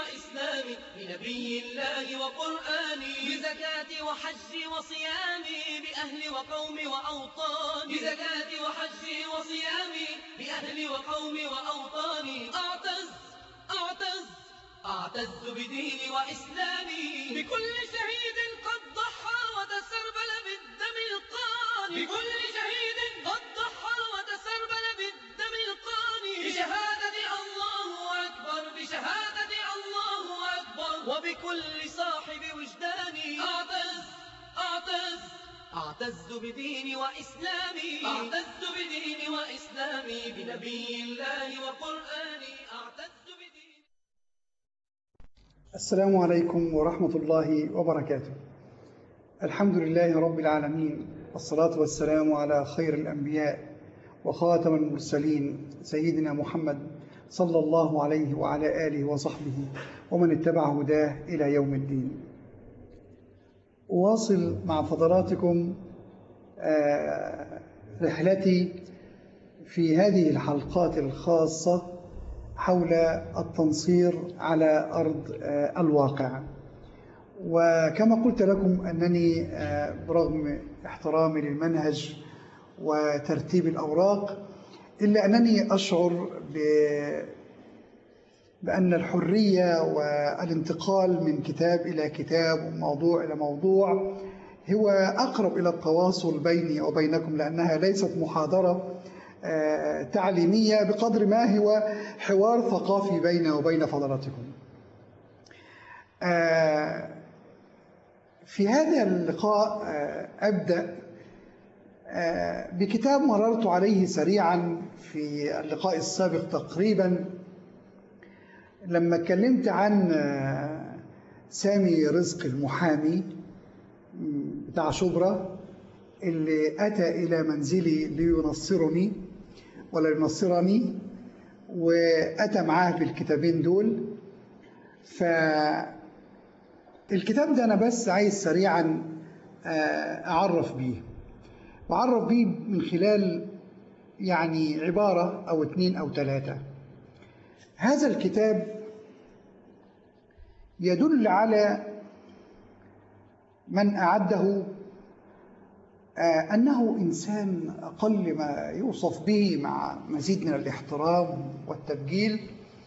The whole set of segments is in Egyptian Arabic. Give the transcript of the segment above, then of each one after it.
وإسلامي بنبي الله وقرآني بزكاة وحج وصيامي بأهل وقوم وأوطاني بزكاة وحج وصيامي بأهل وقوم وأوطاني أعتز أعتز أعتز بديني وإسلامي بكل شهيد قد ضحى وتسربل بالدم القاني بكل شهيد قد ضحى وتسربل بالدم القاني بشهادة الله أكبر بشهادة الله أكبر وبكل صاحب وجداني أعتز أعتز أعتز بديني وإسلامي أعتز بديني وإسلامي بنبي الله وقرآني أعتز بديني السلام عليكم ورحمة الله وبركاته الحمد لله رب العالمين والصلاة والسلام على خير الأنبياء وخاتم المرسلين سيدنا محمد صلى الله عليه وعلى آله وصحبه ومن اتبع هداه إلى يوم الدين أواصل مع فضلاتكم آه، رحلتي في هذه الحلقات الخاصة حول التنصير على أرض آه، الواقع وكما قلت لكم أنني آه، برغم احترامي للمنهج وترتيب الأوراق إلا أنني أشعر ب بأن الحرية والانتقال من كتاب إلى كتاب وموضوع إلى موضوع هو أقرب إلى التواصل بيني وبينكم لأنها ليست محاضرة آه، تعليمية بقدر ما هو حوار ثقافي بيني وبين فضلاتكم آه، في هذا اللقاء آه، أبدأ آه، بكتاب مررت عليه سريعا في اللقاء السابق تقريبا لما اتكلمت عن آه، سامي رزق المحامي بتاع شبرا اللي أتى إلى منزلي لينصرني ولا ينصرني وأتى معاه بالكتابين دول فالكتاب ده أنا بس عايز سريعا آه، أعرف بيه وأعرف بيه من خلال يعني عبارة أو اتنين أو ثلاثة هذا الكتاب يدل على من أعده آه، أنه إنسان أقل ما يوصف به مع مزيد من الاحترام والتبجيل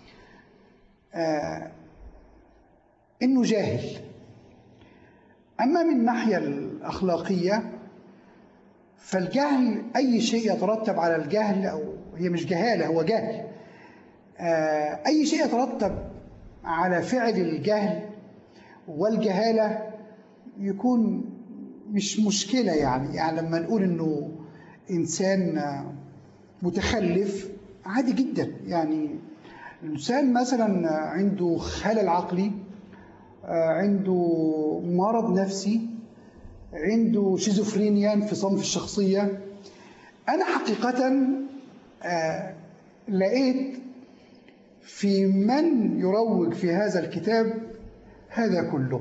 آه، إنه جاهل أما من الناحية الأخلاقية فالجهل أي شيء يترتب على الجهل أو هي مش جهالة هو جهل آه، أي شيء يترتب على فعل الجهل والجهالة يكون مش مشكلة يعني يعني لما نقول إنه إنسان آه، متخلف عادي جدا يعني الإنسان مثلا عنده خلل عقلي آه، عنده مرض نفسي عنده شيزوفرينيا انفصام في الشخصية أنا حقيقة آه، لقيت في من يروج في هذا الكتاب هذا كله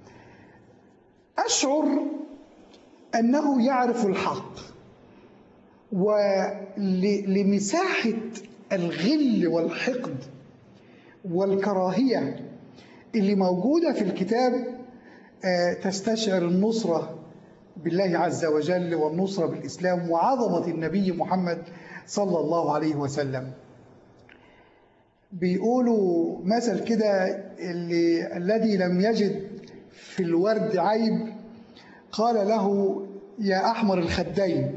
أشعر أنه يعرف الحق ولمساحة الغل والحقد والكراهية اللي موجودة في الكتاب آه، تستشعر النصرة بالله عز وجل والنصرة بالإسلام وعظمة النبي محمد صلى الله عليه وسلم بيقولوا مثل كده اللي الذي لم يجد في الورد عيب قال له يا أحمر الخدين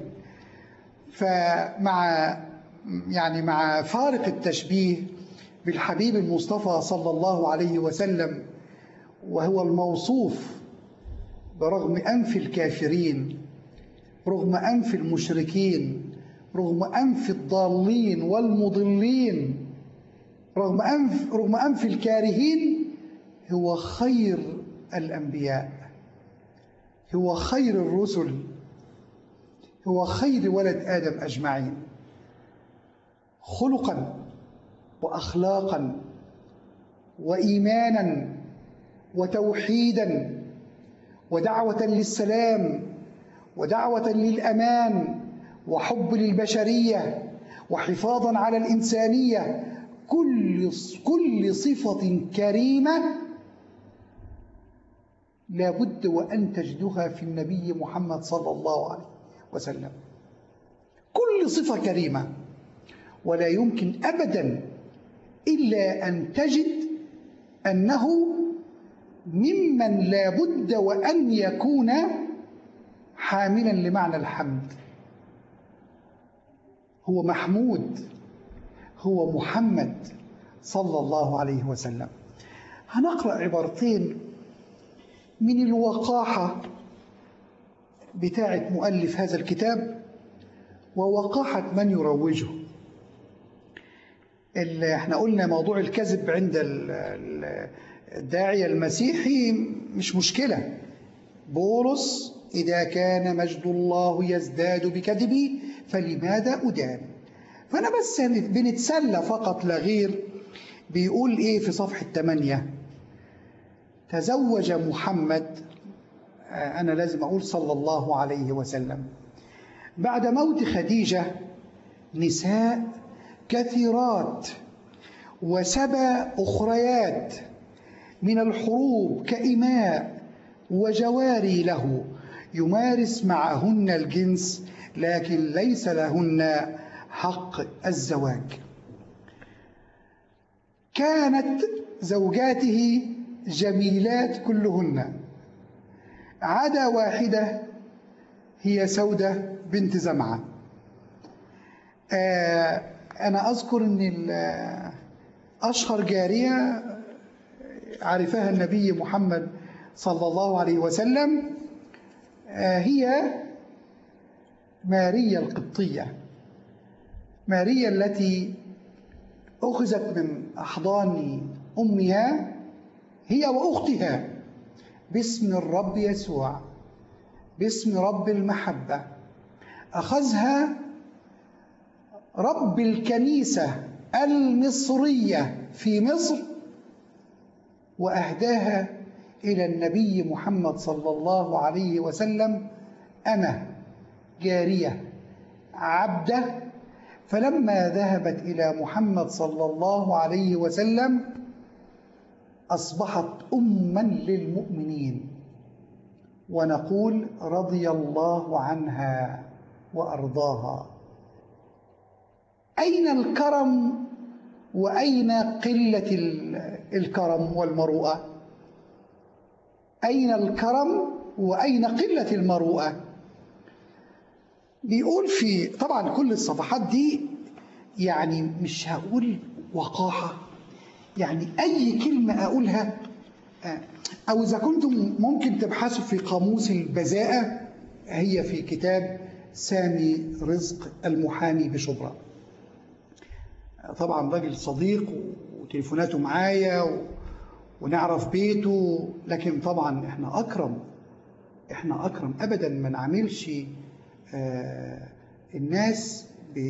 فمع يعني مع فارق التشبيه بالحبيب المصطفى صلى الله عليه وسلم وهو الموصوف برغم أنف الكافرين رغم أنف المشركين رغم أنف الضالين والمضلين رغم أنف رغم أنف الكارهين هو خير الأنبياء هو خير الرسل هو خير ولد آدم أجمعين خلقا وأخلاقا وإيمانا وتوحيدا ودعوة للسلام ودعوة للأمان وحب للبشرية وحفاظا على الإنسانية كل كل صفة كريمة لابد وأن تجدها في النبي محمد صلى الله عليه وسلم كل صفة كريمة ولا يمكن أبدا إلا أن تجد أنه ممن لا بد وأن يكون حاملا لمعنى الحمد هو محمود هو محمد صلى الله عليه وسلم هنقرأ عبارتين من الوقاحة بتاعة مؤلف هذا الكتاب ووقاحة من يروجه اللي احنا قلنا موضوع الكذب عند الداعية المسيحي مش مشكلة بولس إذا كان مجد الله يزداد بكذبي فلماذا أدان فأنا بس بنتسلى فقط لا غير بيقول إيه في صفحة 8 تزوج محمد أنا لازم أقول صلى الله عليه وسلم بعد موت خديجة نساء كثيرات وسبى أخريات من الحروب كإماء وجواري له يمارس معهن الجنس لكن ليس لهن حق الزواج كانت زوجاته جميلات كلهن عدا واحدة هي سودة بنت زمعة آه أنا أذكر أن أشهر جارية عرفها النبي محمد صلى الله عليه وسلم آه هي ماريا القبطية ماريا التي أخذت من أحضان أمها هي وأختها باسم الرب يسوع باسم رب المحبة أخذها رب الكنيسة المصرية في مصر وأهداها إلى النبي محمد صلى الله عليه وسلم أنا جارية عبدة فلما ذهبت إلى محمد صلى الله عليه وسلم أصبحت أما للمؤمنين ونقول رضي الله عنها وأرضاها أين الكرم وأين قلة الكرم والمروءة أين الكرم وأين قلة المروءة بيقول في طبعا كل الصفحات دي يعني مش هقول وقاحة يعني أي كلمة أقولها أو إذا كنتم ممكن تبحثوا في قاموس البذاءة هي في كتاب سامي رزق المحامي بشبرا طبعا راجل صديق وتليفوناته معايا و... ونعرف بيته لكن طبعا احنا أكرم احنا أكرم أبدا ما نعملش آه الناس ب...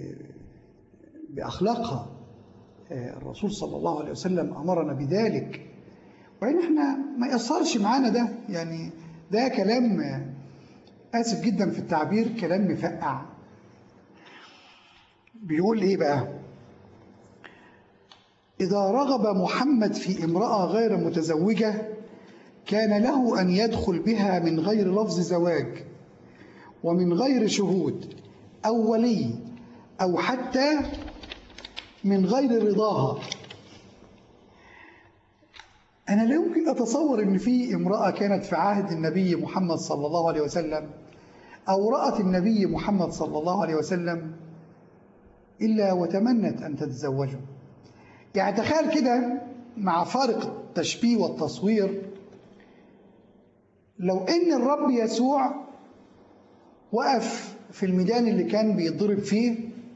بأخلاقها آه الرسول صلى الله عليه وسلم أمرنا بذلك وإن احنا ما يأثرش معانا ده يعني ده كلام آسف جدا في التعبير كلام مفقع بيقول إيه بقى إذا رغب محمد في امرأة غير متزوجة كان له أن يدخل بها من غير لفظ زواج ومن غير شهود أو ولي أو حتى من غير رضاها أنا لا يمكن أتصور أن في امرأة كانت في عهد النبي محمد صلى الله عليه وسلم أو رأت النبي محمد صلى الله عليه وسلم إلا وتمنت أن تتزوجه يعني تخيل كده مع فارق التشبيه والتصوير لو ان الرب يسوع وقف في الميدان اللي كان بيتضرب فيه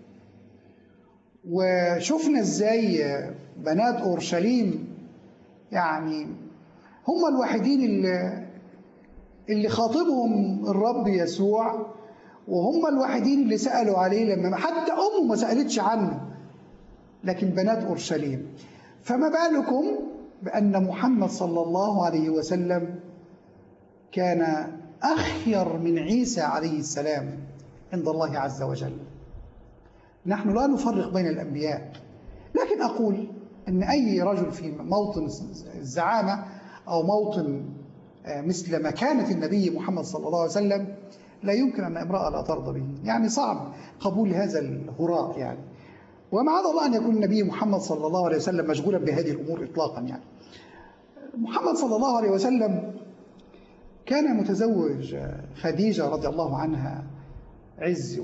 وشفنا ازاي بنات اورشليم يعني هم الوحيدين اللي اللي خاطبهم الرب يسوع وهم الوحيدين اللي سالوا عليه لما حتى امه ما سالتش عنه لكن بنات اورشليم فما بالكم بان محمد صلى الله عليه وسلم كان اخير من عيسى عليه السلام عند الله عز وجل نحن لا نفرق بين الانبياء لكن أقول أن أي رجل في موطن الزعامة أو موطن مثل مكانة النبي محمد صلى الله عليه وسلم لا يمكن أن امرأة لا ترضى به يعني صعب قبول هذا الهراء يعني ومعاذ الله أن يكون النبي محمد صلى الله عليه وسلم مشغولا بهذه الأمور إطلاقا يعني محمد صلى الله عليه وسلم كان متزوج خديجة رضي الله عنها عز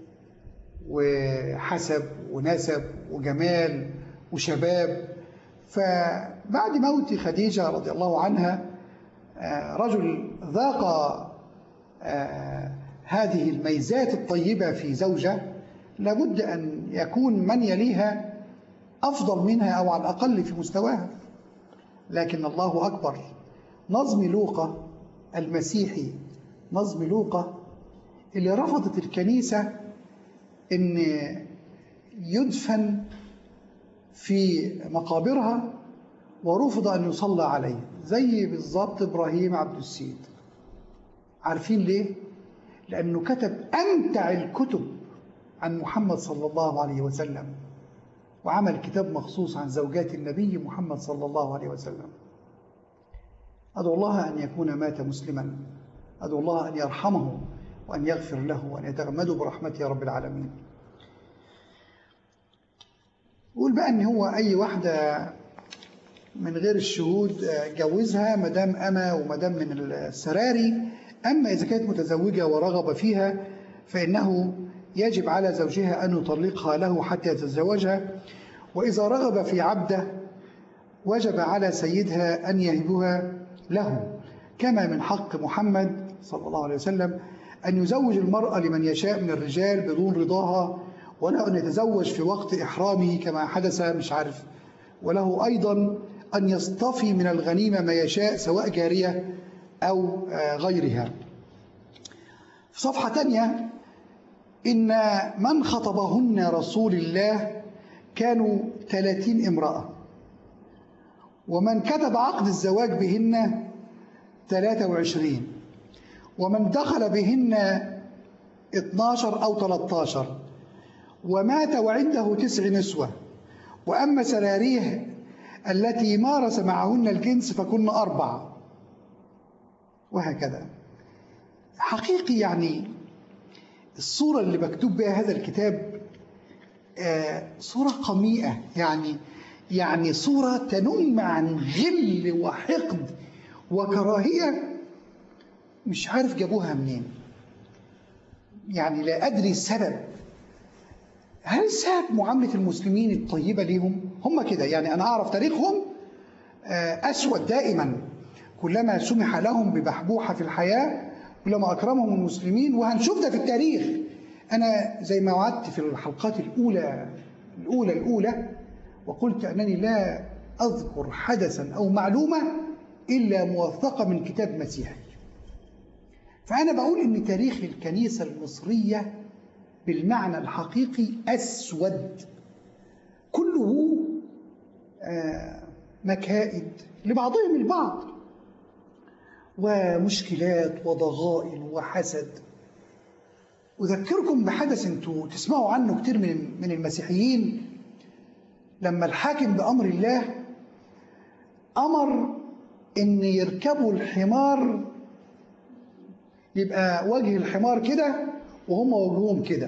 وحسب ونسب وجمال وشباب فبعد موت خديجة رضي الله عنها رجل ذاق هذه الميزات الطيبة في زوجة لابد أن يكون من يليها أفضل منها أو على الأقل في مستواها لكن الله أكبر نظم لوقا المسيحي نظم لوقا اللي رفضت الكنيسة أن يدفن في مقابرها ورفض أن يصلى عليه زي بالظبط إبراهيم عبد السيد عارفين ليه؟ لأنه كتب أمتع الكتب عن محمد صلى الله عليه وسلم وعمل كتاب مخصوص عن زوجات النبي محمد صلى الله عليه وسلم أدعو الله أن يكون مات مسلما أدعو الله أن يرحمه وأن يغفر له وأن يتغمده برحمته يا رب العالمين قول بقى أن هو أي واحدة من غير الشهود جوزها مدام أما ومدام من السراري أما إذا كانت متزوجة ورغب فيها فإنه يجب على زوجها أن يطلقها له حتى يتزوجها وإذا رغب في عبده وجب على سيدها أن يهبها له كما من حق محمد صلى الله عليه وسلم أن يزوج المرأة لمن يشاء من الرجال بدون رضاها ولا أن يتزوج في وقت إحرامه كما حدث مش عارف وله أيضا أن يصطفي من الغنيمة ما يشاء سواء جارية أو غيرها في صفحة تانية إن من خطبهن رسول الله كانوا ثلاثين امرأة ومن كتب عقد الزواج بهن ثلاثة وعشرين ومن دخل بهن اثناشر أو ثلاثة ومات وعنده تسع نسوة وأما سراريه التي مارس معهن الجنس فكن أربع وهكذا حقيقي يعني الصورة اللي مكتوب بها هذا الكتاب صورة قميئة يعني يعني صورة تنم عن غل وحقد وكراهية مش عارف جابوها منين يعني لا أدري السبب هل سبب معاملة المسلمين الطيبة ليهم هم كده يعني أنا أعرف تاريخهم أسود دائما كلما سمح لهم ببحبوحة في الحياة كلما أكرمهم المسلمين وهنشوف ده في التاريخ أنا زي ما وعدت في الحلقات الأولى الأولى الأولى وقلت أنني لا أذكر حدثا أو معلومة إلا موثقة من كتاب مسيحي فأنا بقول إن تاريخ الكنيسة المصرية بالمعنى الحقيقي أسود كله مكائد لبعضهم البعض ومشكلات وضغائن وحسد أذكركم بحدث أنتوا تسمعوا عنه كتير من من المسيحيين لما الحاكم بأمر الله أمر إن يركبوا الحمار يبقى وجه الحمار كده وهم وجههم كده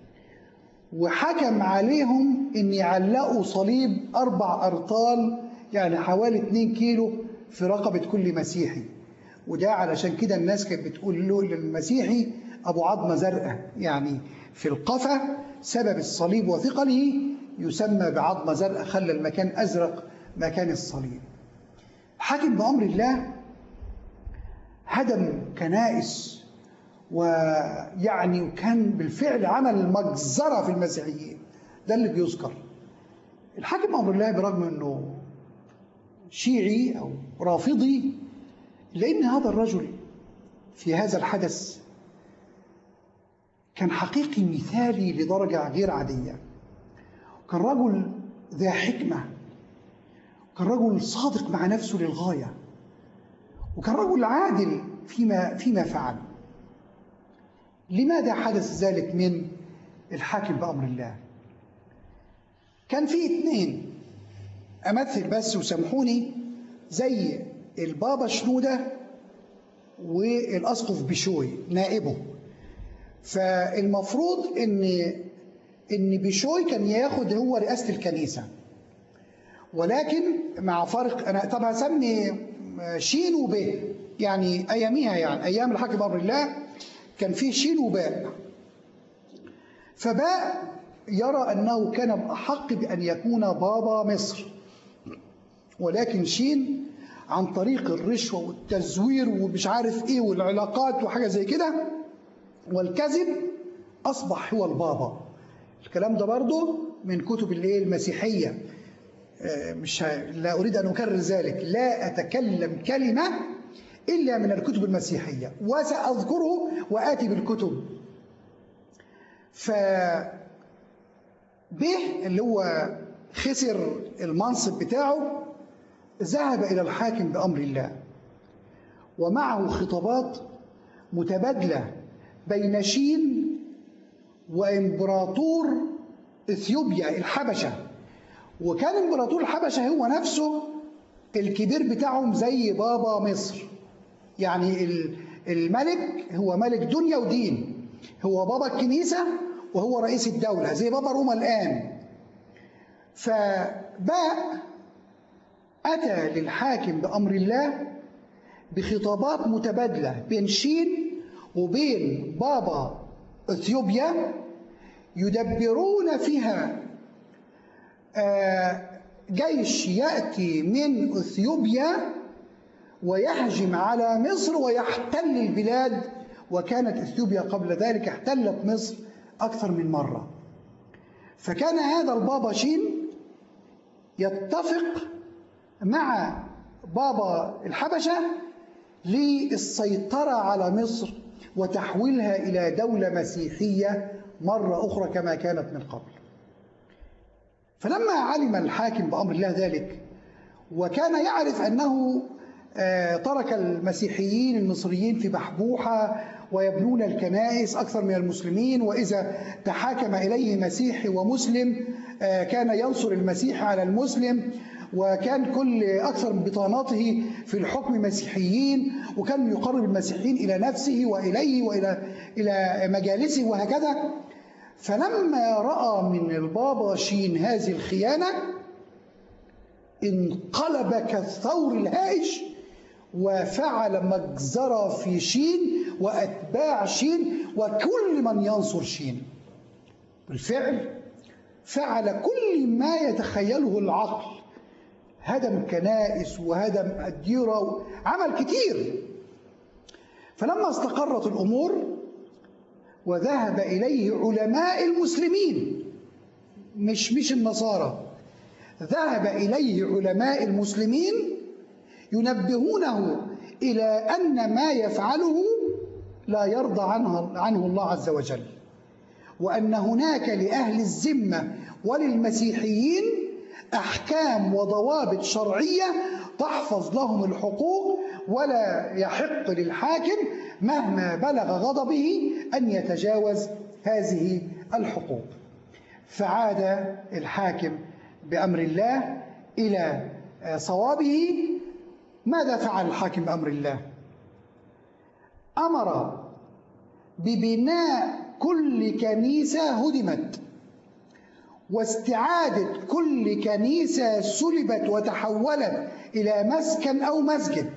وحكم عليهم إن يعلقوا صليب أربع أرطال يعني حوالي 2 كيلو في رقبة كل مسيحي وده علشان كده الناس كانت بتقول له للمسيحي أبو عظمة زرقاء يعني في القفا سبب الصليب وثقله يسمى بعظمة زرقاء خلى المكان أزرق مكان الصليب حاكم بأمر الله هدم كنائس ويعني كان بالفعل عمل مجزرة في المسيحيين ده اللي بيذكر الحاكم بأمر الله برغم أنه شيعي أو رافضي لأن هذا الرجل في هذا الحدث كان حقيقي مثالي لدرجة غير عادية كان رجل ذا حكمة كان رجل صادق مع نفسه للغاية وكان رجل عادل فيما فيما فعل لماذا حدث ذلك من الحاكم بأمر الله كان في اتنين أمثل بس وسامحوني زي البابا شنودة والأسقف بشوي نائبه فالمفروض إن إن بشوي كان ياخد هو رئاسة الكنيسة ولكن مع فرق أنا طب هسمي شين وب يعني أياميها يعني أيام الحاكم أمر الله كان في شين وباء فباء يرى أنه كان أحق بأن يكون بابا مصر ولكن شين عن طريق الرشوة والتزوير ومش عارف إيه والعلاقات وحاجة زي كده والكذب أصبح هو البابا الكلام ده برضه من كتب الايه المسيحية مش لا أريد أن أكرر ذلك لا أتكلم كلمة إلا من الكتب المسيحية وسأذكره وآتي بالكتب ف به اللي هو خسر المنصب بتاعه ذهب إلى الحاكم بأمر الله ومعه خطابات متبادلة بين شين وإمبراطور إثيوبيا الحبشة وكان إمبراطور الحبشة هو نفسه الكبير بتاعهم زي بابا مصر يعني الملك هو ملك دنيا ودين هو بابا الكنيسة وهو رئيس الدولة زي بابا روما الآن فباء أتى للحاكم بأمر الله بخطابات متبادلة بين شين وبين بابا اثيوبيا يدبرون فيها جيش يأتي من اثيوبيا ويهجم على مصر ويحتل البلاد وكانت اثيوبيا قبل ذلك احتلت مصر أكثر من مرة فكان هذا البابا شين يتفق مع بابا الحبشة للسيطرة على مصر وتحويلها إلى دولة مسيحية مرة أخرى كما كانت من قبل فلما علم الحاكم بأمر الله ذلك وكان يعرف أنه ترك المسيحيين المصريين في بحبوحة ويبنون الكنائس أكثر من المسلمين وإذا تحاكم إليه مسيحي ومسلم كان ينصر المسيح على المسلم وكان كل أكثر من بطاناته في الحكم مسيحيين وكان يقرب المسيحيين إلى نفسه وإليه وإلى إلى مجالسه وهكذا فلما رأى من البابا شين هذه الخيانة انقلب كالثور الهائج وفعل مجزرة في شين وأتباع شين وكل من ينصر شين بالفعل فعل كل ما يتخيله العقل هدم كنائس وهدم أديرة عمل كتير فلما استقرت الأمور وذهب إليه علماء المسلمين مش مش النصارى ذهب إليه علماء المسلمين ينبهونه إلى أن ما يفعله لا يرضى عنه, عنه الله عز وجل وأن هناك لأهل الذمة وللمسيحيين أحكام وضوابط شرعية تحفظ لهم الحقوق ولا يحق للحاكم مهما بلغ غضبه أن يتجاوز هذه الحقوق فعاد الحاكم بأمر الله إلى صوابه ماذا فعل الحاكم بأمر الله أمر ببناء كل كنيسة هدمت واستعادة كل كنيسة سلبت وتحولت إلى مسكن أو مسجد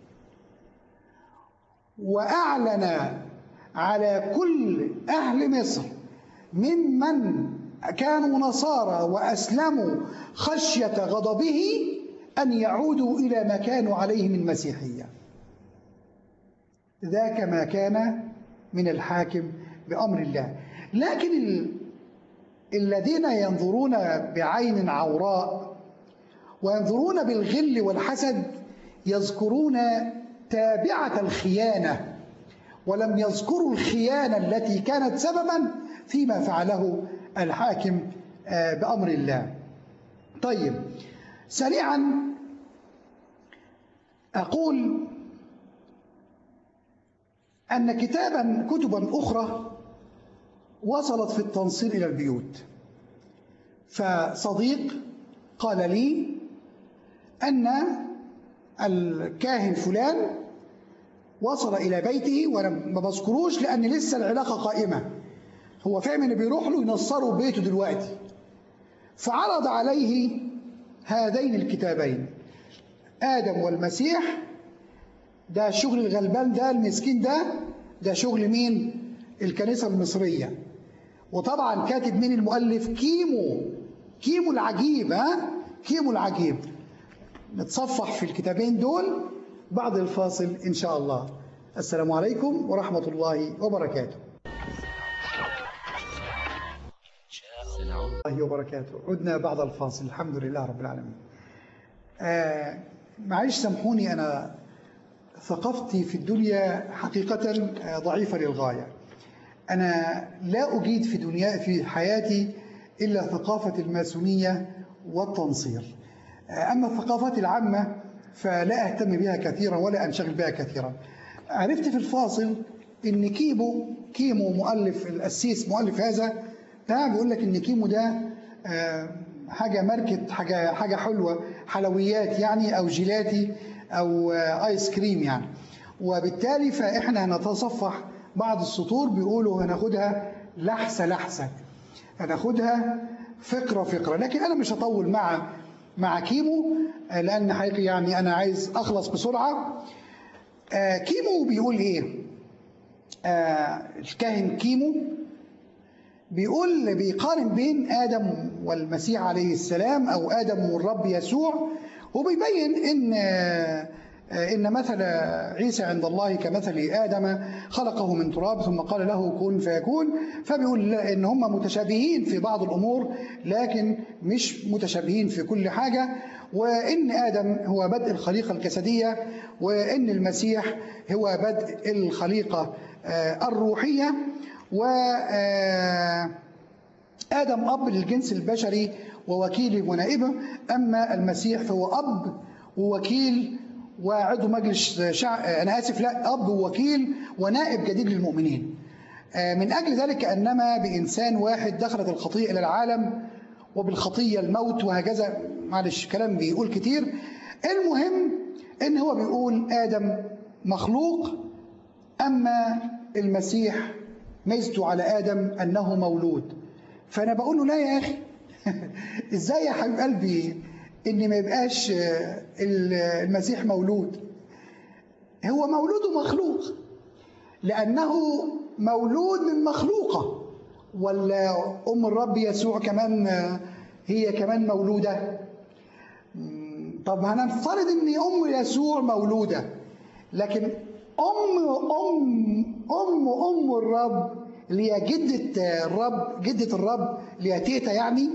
وأعلن على كل أهل مصر ممن كانوا نصارى وأسلموا خشية غضبه أن يعودوا إلى ما كانوا عليه من مسيحية ذاك ما كان من الحاكم بأمر الله لكن ال... الذين ينظرون بعين عوراء وينظرون بالغل والحسد يذكرون تابعة الخيانة ولم يذكروا الخيانة التي كانت سببا فيما فعله الحاكم بأمر الله طيب سريعا أقول أن كتابا كتبا أخرى وصلت في التنصير إلى البيوت فصديق قال لي أن الكاهن فلان وصل إلى بيته وأنا ما بذكروش لأن لسه العلاقة قائمة هو فعلا بيروح له ينصره بيته دلوقتي فعرض عليه هذين الكتابين آدم والمسيح ده شغل الغلبان ده المسكين ده ده شغل مين الكنيسة المصرية وطبعا كاتب مين المؤلف كيمو كيمو العجيب ها كيمو العجيب نتصفح في الكتابين دول بعد الفاصل إن شاء الله السلام عليكم ورحمة الله وبركاته الله وبركاته عدنا بعد الفاصل الحمد لله رب العالمين آه معلش سامحوني أنا ثقافتي في الدنيا حقيقة ضعيفة للغاية أنا لا أجيد في دنيا في حياتي إلا ثقافة الماسونية والتنصير أما الثقافات العامة فلا أهتم بها كثيرا ولا أنشغل بها كثيرا عرفت في الفاصل إن كيمو كيمو مؤلف الأسيس مؤلف هذا ده بيقول لك إن كيمو ده حاجة ماركت حاجة حاجة حلوة حلويات يعني أو جيلاتي أو آيس كريم يعني وبالتالي فإحنا هنتصفح بعض السطور بيقولوا هناخدها لحسة لحسة هناخدها فقرة فقرة لكن أنا مش هطول مع مع كيمو لأن حقيقي يعني أنا عايز أخلص بسرعة آه كيمو بيقول إيه آه الكاهن كيمو بيقول بيقارن بين آدم والمسيح عليه السلام أو آدم والرب يسوع وبيبين إن آه إن مثل عيسى عند الله كمثل آدم خلقه من تراب ثم قال له كن فيكون فبيقول إن هم متشابهين في بعض الأمور لكن مش متشابهين في كل حاجة وإن آدم هو بدء الخليقة الجسدية وإن المسيح هو بدء الخليقة الروحية و آدم أب للجنس البشري ووكيله ونائبه أما المسيح فهو أب ووكيل وعضو مجلس شعب أنا آسف لا أب ووكيل ونائب جديد للمؤمنين من أجل ذلك أنما بإنسان واحد دخلت الخطيئة إلى العالم وبالخطية الموت وهكذا معلش كلام بيقول كتير المهم إن هو بيقول آدم مخلوق أما المسيح ميزته على آدم أنه مولود فأنا بقول له لا يا أخي إزاي يا حبيب قلبي ان ما يبقاش المسيح مولود هو مولود مخلوق لانه مولود من مخلوقه ولا ام الرب يسوع كمان هي كمان مولوده طب هنفترض ان ام يسوع مولوده لكن ام ام ام ام الرب اللي هي جده الرب جده الرب اللي هي تيتا يعني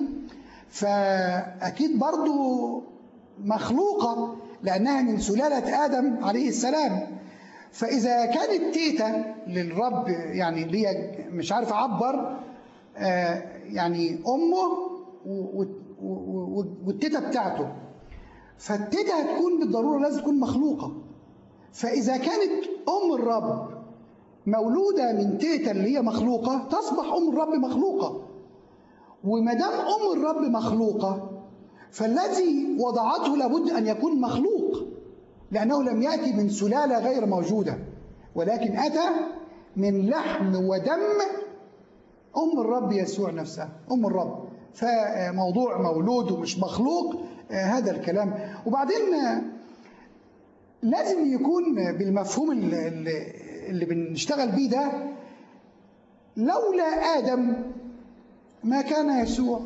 فأكيد برضو مخلوقة لأنها من سلالة آدم عليه السلام فإذا كانت تيتا للرب يعني اللي هي مش عارف أعبر يعني أمه والتيتا بتاعته فالتيتا هتكون بالضرورة لازم تكون مخلوقة فإذا كانت أم الرب مولودة من تيتا اللي هي مخلوقة تصبح أم الرب مخلوقة وما دام ام الرب مخلوقه فالذي وضعته لابد ان يكون مخلوق لانه لم ياتي من سلاله غير موجوده ولكن اتى من لحم ودم ام الرب يسوع نفسها ام الرب فموضوع مولود ومش مخلوق هذا الكلام وبعدين لازم يكون بالمفهوم اللي, اللي بنشتغل بيه ده لولا ادم ما كان يسوع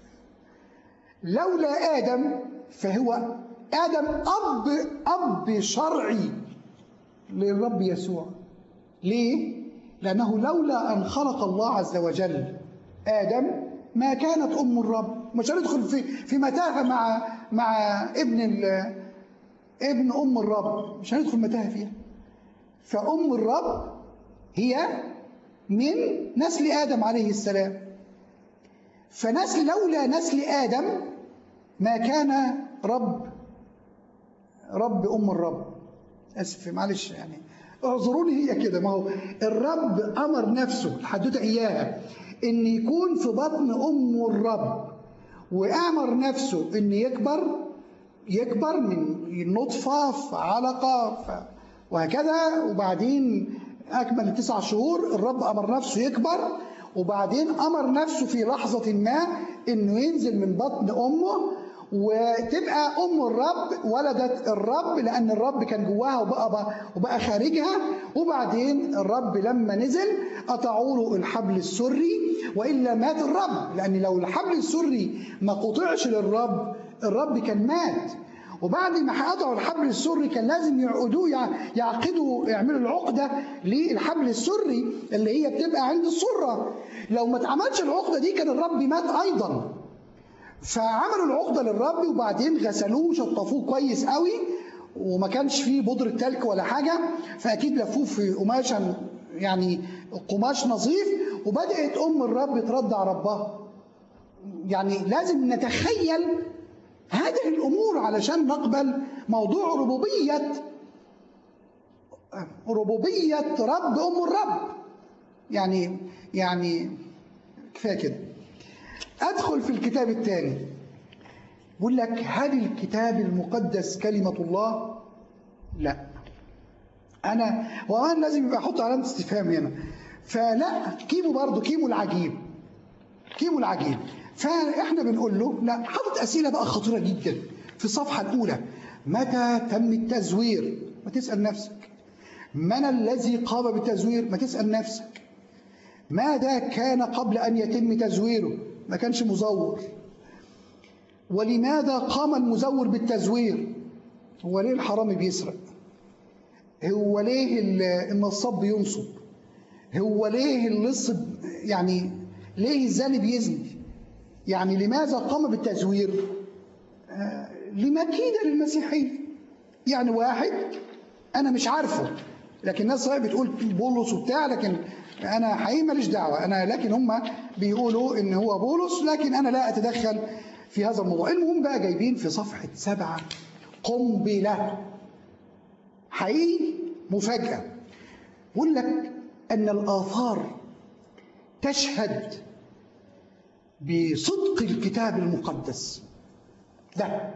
لولا آدم فهو آدم أب أب شرعي للرب يسوع ليه؟ لأنه لولا أن خلق الله عز وجل آدم ما كانت أم الرب مش هندخل في في متاهة مع مع ابن ابن أم الرب مش هندخل متاهة فيها فأم الرب هي من نسل آدم عليه السلام فنسل لولا نسل آدم ما كان رب رب أم الرب أسف معلش يعني اعذروني هي كده ما هو الرب أمر نفسه الحدوتة إياها إن يكون في بطن أم الرب وامر نفسه ان يكبر يكبر من نطفه في علقه ف- وهكذا وبعدين اكمل التسع شهور الرب امر نفسه يكبر وبعدين امر نفسه في لحظه ما انه ينزل من بطن امه وتبقى ام الرب ولدت الرب لان الرب كان جواها وبقى وبقى خارجها وبعدين الرب لما نزل قطعوا له الحبل السري والا مات الرب لان لو الحبل السري ما قطعش للرب الرب كان مات وبعد ما قطعوا الحبل السري كان لازم يعقدوه يع- يعقدوا يعملوا العقده للحبل السري اللي هي بتبقى عند السره لو ما اتعملش العقده دي كان الرب مات ايضا فعملوا العقده للرب وبعدين غسلوه شطفوه كويس قوي وما كانش فيه بودرة تلك ولا حاجه فاكيد لفوه في قماشه يعني قماش نظيف وبدات ام الرب ترضع ربها يعني لازم نتخيل هذه الامور علشان نقبل موضوع ربوبيه ربوبيه رب ام الرب يعني يعني كفايه كده ادخل في الكتاب الثاني بيقول لك هل الكتاب المقدس كلمه الله لا انا وانا لازم يبقى احط علامه استفهام هنا فلا كيمو برضه كيمو العجيب كيمو العجيب فاحنا بنقول له لا حاطط اسئله بقى خطيره جدا في الصفحه الاولى متى تم التزوير ما تسال نفسك من الذي قام بالتزوير ما تسال نفسك ماذا كان قبل ان يتم تزويره ما كانش مزور ولماذا قام المزور بالتزوير هو ليه الحرامي بيسرق هو ليه ال- النصاب بينصب هو ليه اللص ب- يعني ليه الزاني بيزني يعني لماذا قام بالتزوير آه، لمكيدة للمسيحية يعني واحد أنا مش عارفه لكن الناس صحيح بتقول بولس وبتاع لكن أنا حقيقي ماليش دعوة أنا لكن هم بيقولوا إن هو بولس لكن أنا لا أتدخل في هذا الموضوع المهم بقى جايبين في صفحة سبعة قنبلة حقيقي مفاجأة بيقول لك أن الآثار تشهد بصدق الكتاب المقدس ده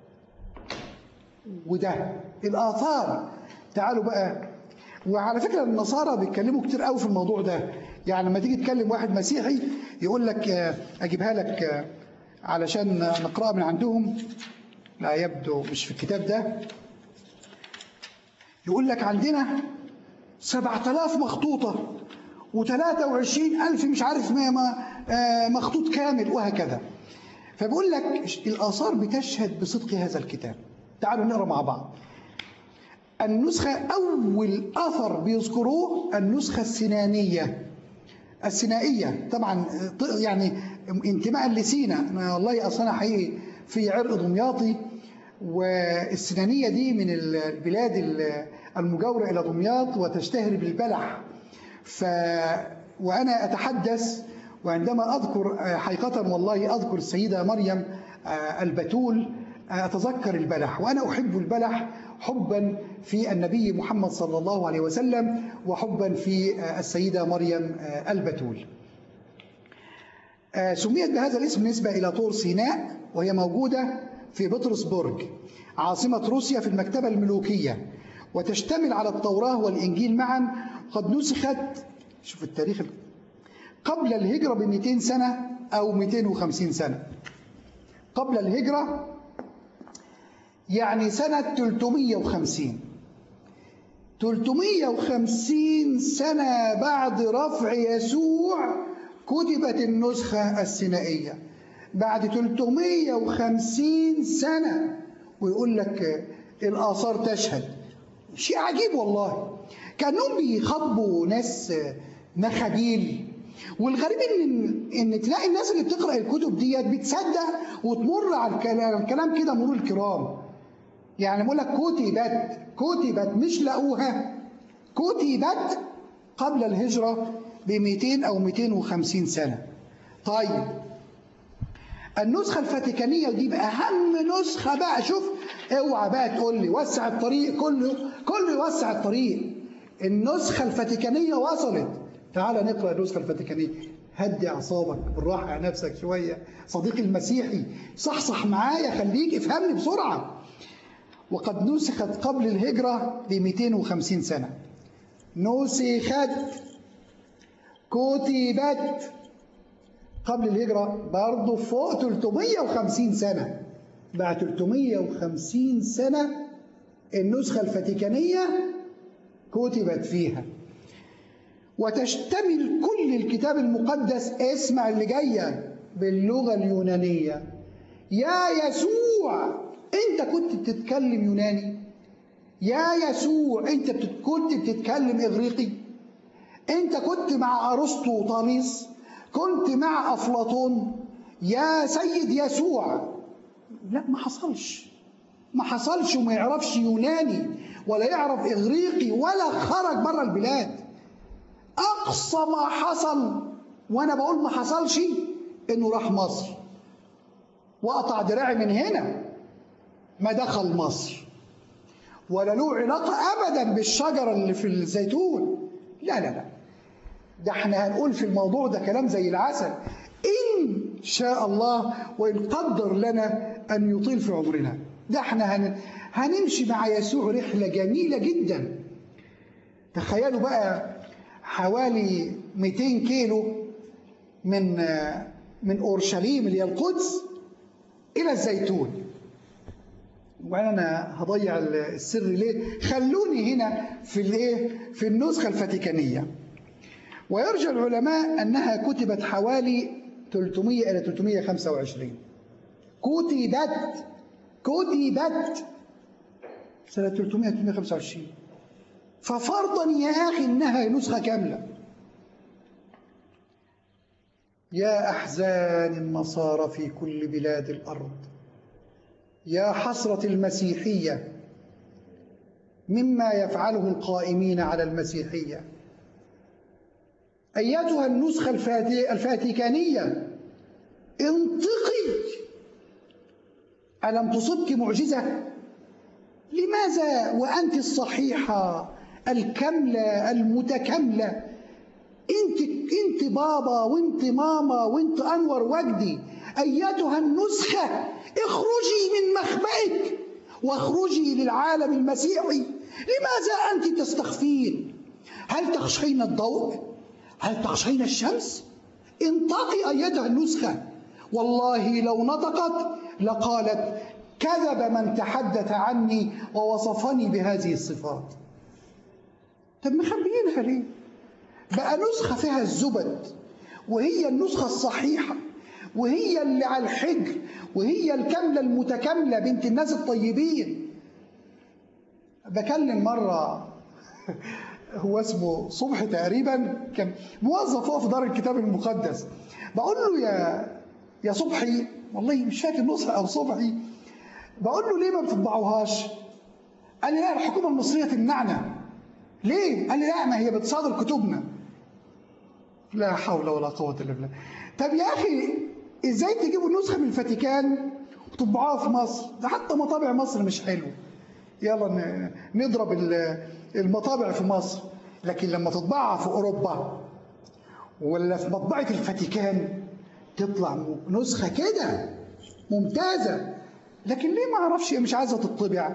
وده الآثار تعالوا بقى وعلى فكرة النصارى بيتكلموا كتير قوي في الموضوع ده يعني لما تيجي تكلم واحد مسيحي يقول لك آه، أجيبها لك آه، علشان نقرأها من عندهم لا يبدو مش في الكتاب ده يقول لك عندنا سبعة آلاف مخطوطة وثلاثة وعشرين ألف مش عارف ما ما آه، مخطوط كامل وهكذا فبقول لك الآثار بتشهد بصدق هذا الكتاب تعالوا نقرأ مع بعض النسخة أول أثر بيذكروه النسخة السنانية السينائية طبعا آه، يعني انتماء لسينا أنا والله أصلا أنا حقيقي في عرق دمياطي والسنانية دي من البلاد المجاورة إلى دمياط وتشتهر بالبلح ف وأنا أتحدث وعندما أذكر آه، حقيقة والله أذكر السيدة مريم آه، البتول آه، أتذكر البلح وأنا أحب البلح حبا في النبي محمد صلى الله عليه وسلم وحبا في آه، السيدة مريم آه، البتول آه، سميت بهذا الاسم نسبة إلى طور سيناء وهي موجودة في بطرسبرج عاصمة روسيا في المكتبة الملوكية وتشتمل على التوراة والإنجيل معا قد نسخت شوف التاريخ قبل الهجرة ب 200 سنة أو 250 سنة قبل الهجرة يعني سنة 350 350 سنة بعد رفع يسوع كتبت النسخة السينائية بعد 350 سنة ويقول لك الآثار تشهد شيء عجيب والله كانهم بيخاطبوا ناس مخابيل والغريب ان ان تلاقي الناس اللي بتقرا الكتب ديت بتصدق وتمر على الكلام الكلام كده مرور الكرام يعني بقول لك كتبت كتبت مش لقوها كتبت قبل الهجرة ب 200 أو 250 سنة طيب النسخة الفاتيكانية ودي بقى أهم نسخة بقى شوف اوعى بقى تقول لي وسع الطريق كله كله يوسع الطريق النسخة الفاتيكانية وصلت تعال نقرأ النسخة الفاتيكانية هدي أعصابك بالراحة على نفسك شوية صديقي المسيحي صحصح معايا خليك افهمني بسرعة وقد نسخت قبل الهجرة ب 250 سنة نسخت كتبت قبل الهجرة برضه فوق 350 سنة بعد 350 سنة النسخة الفاتيكانية كتبت فيها وتشتمل كل الكتاب المقدس اسمع اللي جاية باللغة اليونانية يا يسوع انت كنت بتتكلم يوناني يا يسوع انت كنت بتتكلم اغريقي انت كنت مع ارسطو وطاليس كنت مع افلاطون يا سيد يسوع لا ما حصلش ما حصلش وما يعرفش يوناني ولا يعرف اغريقي ولا خرج بره البلاد اقصى ما حصل وانا بقول ما حصلش انه راح مصر وقطع دراعي من هنا ما دخل مصر ولا له علاقة أبدا بالشجرة اللي في الزيتون لا لا لا ده احنا هنقول في الموضوع ده كلام زي العسل إن شاء الله وإن قدر لنا أن يطيل في عمرنا ده احنا هن... هنمشي مع يسوع رحلة جميلة جدا تخيلوا بقى حوالي 200 كيلو من من اورشليم اللي هي القدس الى الزيتون وانا هضيع السر ليه خلوني هنا في الايه في النسخه الفاتيكانيه ويرجى العلماء انها كتبت حوالي 300 الى 325 كتبت كتبت سنه 300 325 ففرضا يا اخي انها نسخه كامله يا احزان النصارى في كل بلاد الارض يا حسره المسيحيه مما يفعله القائمين على المسيحيه ايتها النسخه الفاتيكانيه انطقي الم تصبك معجزه لماذا وانت الصحيحه الكامله المتكامله انت انت بابا وانت ماما وانت انور وجدي ايتها النسخه اخرجي من مخبئك واخرجي للعالم المسيحي لماذا انت تستخفين هل تخشين الضوء هل تخشين الشمس انطقي ايتها النسخه والله لو نطقت لقالت كذب من تحدث عني ووصفني بهذه الصفات طب مخبيينها ليه بقى نسخة فيها الزبد وهي النسخة الصحيحة وهي اللي على الحجر وهي الكاملة المتكاملة بنت الناس الطيبين بكلم مرة هو اسمه صبحي تقريبا كان موظف هو في دار الكتاب المقدس بقول له يا يا صبحي والله مش فاكر نسخة أو صبحي بقول له ليه ما بتطبعوهاش؟ قال لي لا الحكومة المصرية تمنعنا ليه؟ قال لي لا ما هي بتصادر كتبنا لا حول ولا قوة إلا بالله طب يا أخي إزاي تجيبوا نسخة من الفاتيكان وتطبعوها في مصر ده حتى مطابع مصر مش حلو يلا نضرب المطابع في مصر لكن لما تطبعها في أوروبا ولا في مطبعة الفاتيكان تطلع نسخة كده ممتازة لكن ليه ما اعرفش مش عايزة تطبع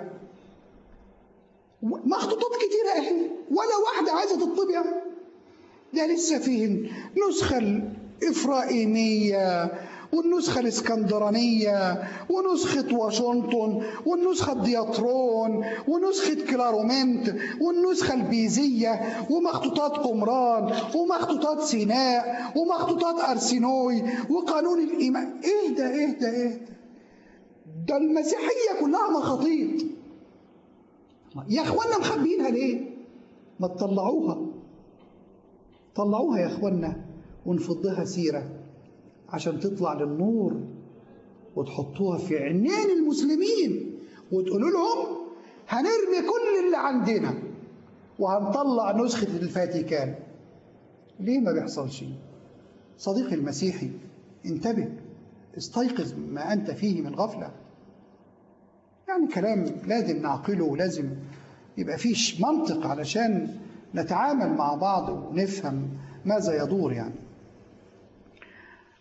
مخطوطات كتيرة اهي ولا واحدة عايزة تطبع ده لسه فيه النسخة الإفرائيمية والنسخة الإسكندرانية ونسخة واشنطن والنسخة الدياترون ونسخة كلارومنت والنسخة البيزية ومخطوطات قمران ومخطوطات سيناء ومخطوطات أرسينوي وقانون الإيمان إيه ده إيه ده إيه ده ده المسيحية كلها مخاطيط يا إخوانا مخبيينها ليه؟ ما تطلعوها طلعوها يا إخوانا ونفضها سيرة عشان تطلع للنور وتحطوها في عينين المسلمين وتقولوا لهم هنرمي كل اللي عندنا وهنطلع نسخة الفاتيكان ليه ما بيحصلش صديقي المسيحي انتبه استيقظ ما أنت فيه من غفلة يعني كلام لازم نعقله ولازم يبقى فيش منطق علشان نتعامل مع بعض ونفهم ماذا يدور يعني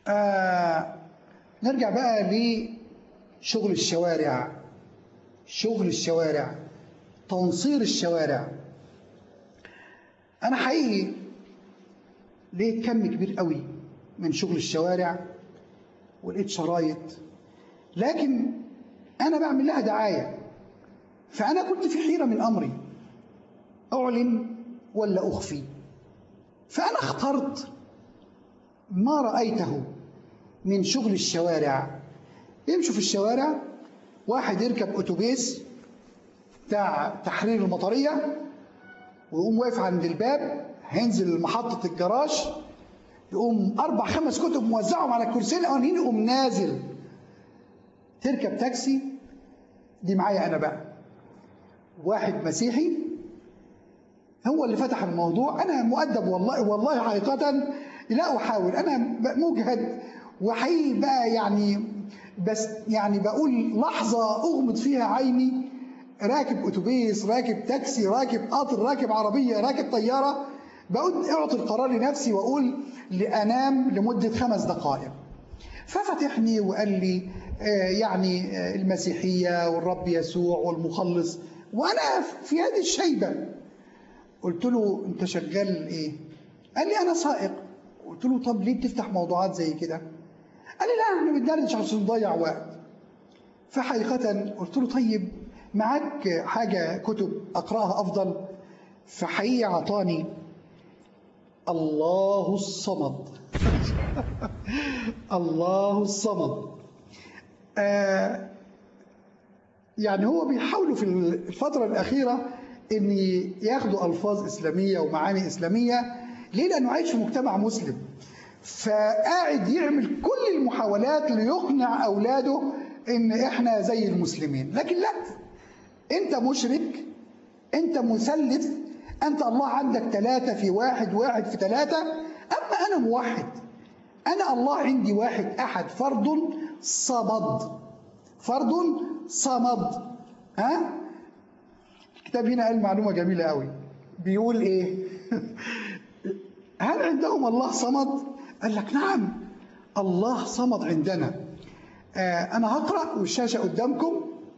آه نرجع بقى لشغل الشوارع شغل الشوارع تنصير الشوارع أنا حقيقي لقيت كم كبير قوي من شغل الشوارع ولقيت شرايط لكن أنا بعمل لها دعاية فأنا كنت في حيرة من أمري أعلن ولا أخفي فأنا اخترت ما رأيته من شغل الشوارع يمشوا في الشوارع واحد يركب أتوبيس بتاع تحرير المطرية ويقوم واقف عند الباب هينزل محطة الجراج يقوم أربع خمس كتب موزعهم على الكرسيين الأولانيين يقوم نازل تركب تاكسي دي معايا أنا بقى واحد مسيحي هو اللي فتح الموضوع أنا مؤدب والله والله حقيقة لا أحاول أنا مجهد وحقيقي بقى يعني بس يعني بقول لحظة أغمض فيها عيني راكب أتوبيس راكب تاكسي راكب قطر راكب عربية راكب طيارة بقول أعطي القرار لنفسي وأقول لأنام لمدة خمس دقائق ففتحني وقال لي آه يعني آه المسيحية والرب يسوع والمخلص وأنا في هذه الشيبة قلت له أنت شغال إيه؟ قال لي أنا سائق قلت له طب ليه بتفتح موضوعات زي كده؟ قال لي لا احنا بندردش عشان نضيع وقت فحقيقة قلت له طيب معاك حاجة كتب أقرأها أفضل فحقيقة أعطاني الله الصمد الله الصمد آه يعني هو بيحاولوا في الفترة الأخيرة أن ياخدوا ألفاظ إسلامية ومعاني إسلامية ليه؟ لأنه عايش في مجتمع مسلم فقاعد يعمل كل المحاولات ليقنع أولاده إن إحنا زي المسلمين لكن لا أنت مشرك أنت مثلث أنت الله عندك ثلاثة في واحد واحد في ثلاثة أما أنا موحد أنا الله عندي واحد أحد فرد صمد فرد صمد ها الكتاب هنا قال معلومة جميلة قوي بيقول إيه هل عندهم الله صمد قال لك نعم الله صمد عندنا آه أنا هقرأ والشاشة قدامكم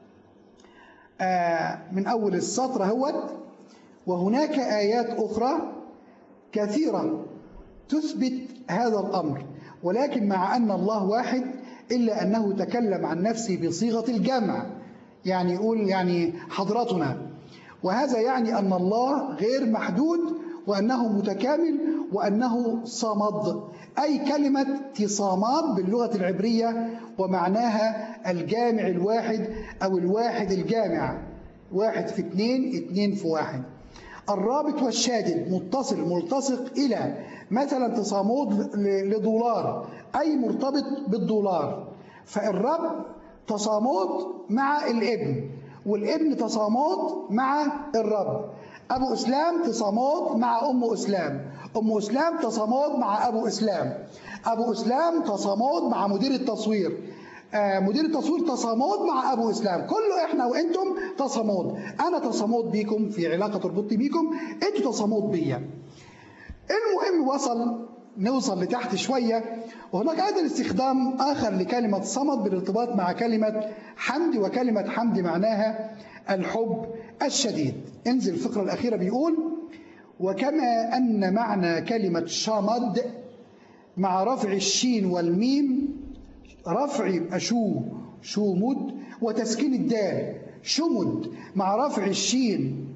آه من أول السطر هوت وهناك آيات أخرى كثيرة تثبت هذا الأمر ولكن مع أن الله واحد إلا أنه تكلم عن نفسه بصيغة الجمع يعني يقول يعني حضرتنا وهذا يعني أن الله غير محدود وأنه متكامل وأنه صمد أي كلمة تصامات باللغة العبرية ومعناها الجامع الواحد أو الواحد الجامع واحد في اثنين اثنين في واحد الرابط والشادد متصل ملتصق إلى مثلا تصامود لدولار أي مرتبط بالدولار فالرب تصامود مع الابن والابن تصامود مع الرب أبو إسلام تصامود مع أم إسلام أم إسلام تصامود مع أبو إسلام أبو إسلام تصامود مع مدير التصوير آه مدير التصوير تصامود مع أبو إسلام كله إحنا وإنتم تصامود أنا تصامود بيكم في علاقة تربطني بيكم أنتوا تصامود بيا المهم وصل نوصل لتحت شوية وهناك أيضا استخدام آخر لكلمة صمد بالارتباط مع كلمة حمد وكلمة حمد معناها الحب الشديد انزل الفقرة الأخيرة بيقول وكما أن معنى كلمة شمد مع رفع الشين والميم رفع يبقى شو شومد وتسكين الدال شمد مع رفع الشين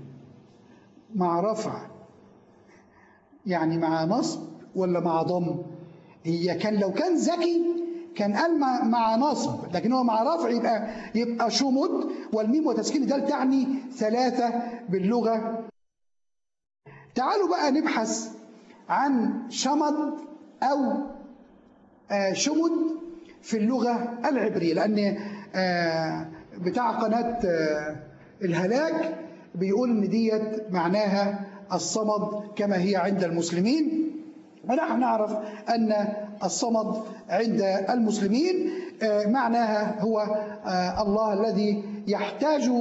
مع رفع يعني مع نصب ولا مع ضم هي كان لو كان ذكي كان قال مع, مع نصب لكن هو مع رفع يبقى يبقى شمد والميم وتسكين الدال تعني ثلاثة باللغة تعالوا بقى نبحث عن شمد أو شمد في اللغة العبرية لأن بتاع قناة الهلاك بيقول إن ديت معناها الصمد كما هي عند المسلمين ونحن نعرف أن الصمد عند المسلمين معناها هو الله الذي يحتاج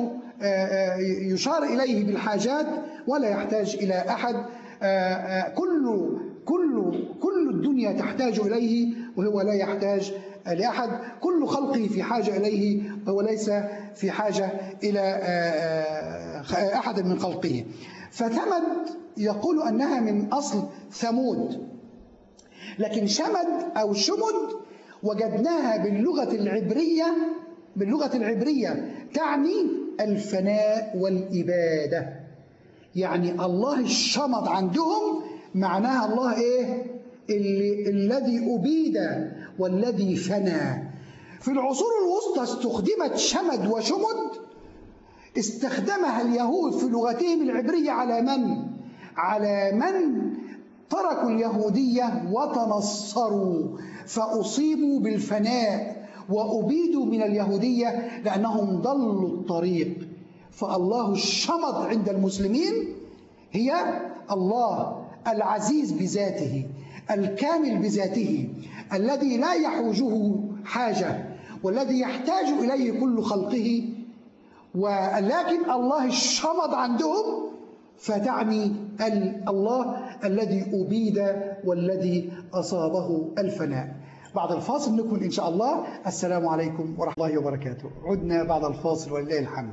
يشار إليه بالحاجات ولا يحتاج إلى أحد كل كل كل الدنيا تحتاج إليه وهو لا يحتاج لأحد كل خلقه في حاجة إليه وهو ليس في حاجة إلى أحد من خلقه فثمد يقول أنها من أصل ثمود لكن شمد أو شمد وجدناها باللغة العبرية باللغة العبرية تعني الفناء والإبادة يعني الله الشمد عندهم معناها الله إيه اللي الذي أبيد والذي فنى في العصور الوسطى استخدمت شمد وشمد استخدمها اليهود في لغتهم العبرية على من؟ على من تركوا اليهودية وتنصروا فأصيبوا بالفناء وأبيدوا من اليهودية لأنهم ضلوا الطريق فالله الشمد عند المسلمين هي الله العزيز بذاته الكامل بذاته الذي لا يحوجه حاجة والذي يحتاج إليه كل خلقه ولكن الله الشمد عندهم فتعني الله الذي أبيد والذي أصابه الفناء بعد الفاصل نكمل إن شاء الله السلام عليكم ورحمة الله وبركاته عدنا بعد الفاصل ولله الحمد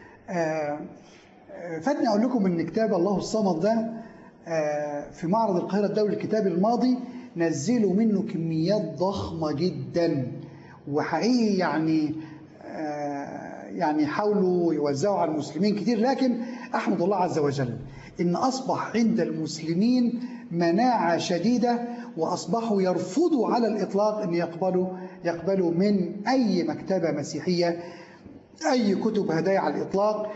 فاتني أقول لكم أن كتاب الله الصمد ده في معرض القاهرة الدولي الكتاب الماضي نزلوا منه كميات ضخمة جدا وحقيقي يعني يعني حاولوا يوزعوا على المسلمين كتير لكن أحمد الله عز وجل إن أصبح عند المسلمين مناعة شديدة وأصبحوا يرفضوا على الإطلاق أن يقبلوا يقبلوا من أي مكتبة مسيحية أي كتب هدايا على الإطلاق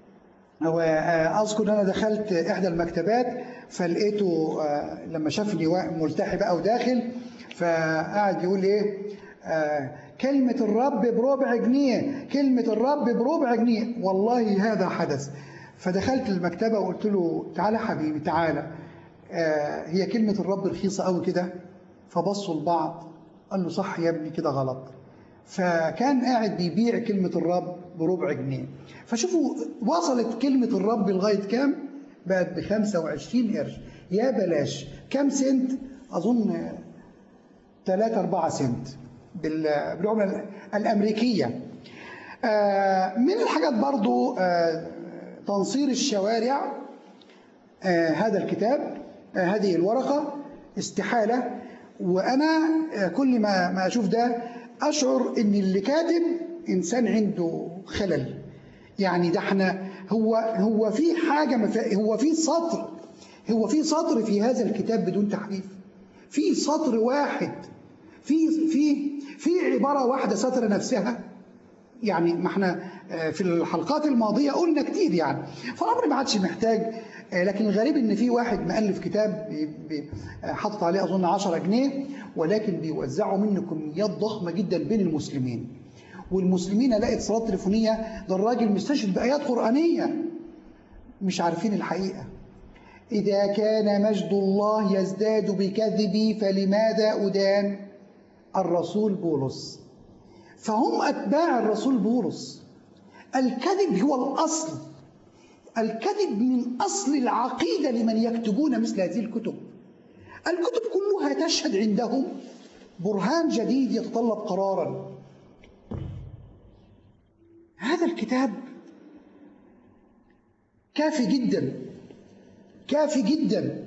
وأذكر أن أنا دخلت إحدى المكتبات فلقيته لما شافني ملتحي بقى وداخل فقعد يقول إيه كلمة الرب بربع جنيه كلمة الرب بربع جنيه والله هذا حدث فدخلت المكتبة وقلت له تعالى حبيبي تعالى آه هي كلمة الرب رخيصة قوي كده فبصوا لبعض قال له صح يا ابني كده غلط فكان قاعد بيبيع كلمة الرب بربع جنيه فشوفوا وصلت كلمة الرب لغاية كام بقت ب 25 قرش يا بلاش كام سنت أظن 3 4 سنت بالعملة الأمريكية آه من الحاجات برضو آه تنصير الشوارع آه هذا الكتاب آه هذه الورقة استحالة وأنا آه كل ما ما أشوف ده أشعر إن اللي كاتب إنسان عنده خلل يعني ده احنا هو هو في حاجة هو في سطر هو في سطر في هذا الكتاب بدون تحريف في سطر واحد في في في عبارة واحدة سطر نفسها يعني ما احنا في الحلقات الماضية قلنا كتير يعني فالأمر ما عادش محتاج لكن الغريب ان في واحد مؤلف كتاب حاطط عليه اظن 10 جنيه ولكن بيوزعوا منه كميات ضخمه جدا بين المسلمين والمسلمين الاقي اتصالات تليفونيه ده الراجل مستشهد بايات قرانيه مش عارفين الحقيقه اذا كان مجد الله يزداد بكذبي فلماذا ادان الرسول بولس فهم اتباع الرسول بولس الكذب هو الاصل الكذب من أصل العقيدة لمن يكتبون مثل هذه الكتب الكتب كلها تشهد عندهم برهان جديد يتطلب قرارا هذا الكتاب كافي جدا كافي جدا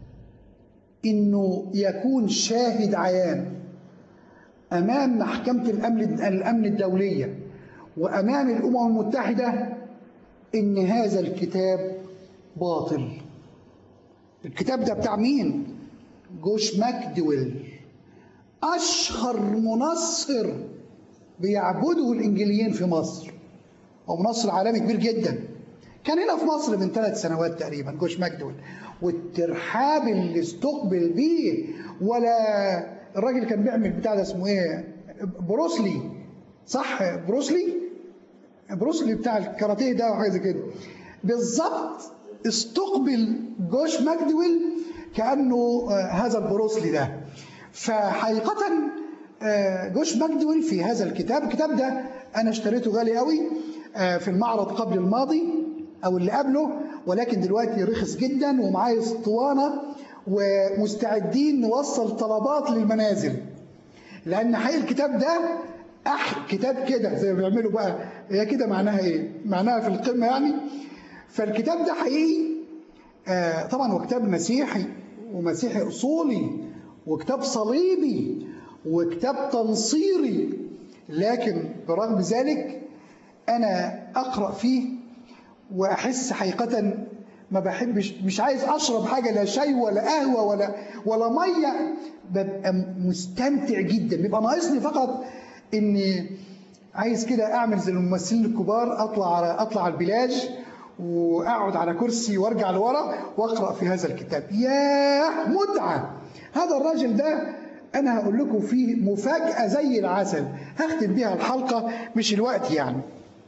انه يكون شاهد عيان امام محكمه الامن الامن الدوليه وامام الامم المتحده ان هذا الكتاب باطل الكتاب ده بتاع مين جوش ماكدويل اشهر منصر بيعبده الانجليين في مصر هو منصر عالمي كبير جدا كان هنا في مصر من ثلاث سنوات تقريبا جوش ماكدويل والترحاب اللي استقبل بيه ولا الراجل كان بيعمل بتاع ده اسمه ايه بروسلي صح بروسلي بروسلي بتاع الكاراتيه ده وحاجه زي كده بالظبط استقبل جوش ماكدويل كانه هذا البروسلي ده فحقيقه جوش ماكدويل في هذا الكتاب الكتاب ده انا اشتريته غالي قوي في المعرض قبل الماضي او اللي قبله ولكن دلوقتي رخص جدا ومعايا اسطوانه ومستعدين نوصل طلبات للمنازل لأن حقيقي الكتاب ده أح كتاب كده زي ما بيعملوا بقى هي كده معناها إيه؟ معناها في القمة يعني فالكتاب ده حقيقي آه طبعا هو كتاب مسيحي ومسيحي أصولي وكتاب صليبي وكتاب تنصيري لكن برغم ذلك أنا أقرأ فيه وأحس حقيقة ما بحبش مش عايز أشرب حاجة لا شاي ولا قهوة ولا ولا مية ببقى مستمتع جدا بيبقى ناقصني فقط إني عايز كده أعمل زي الممثلين الكبار أطلع على أطلع على البلاج وأقعد على كرسي وأرجع لورا وأقرأ في هذا الكتاب ياه متعة هذا الراجل ده أنا هقول لكم فيه مفاجأة زي العسل هختم بيها الحلقة مش الوقت يعني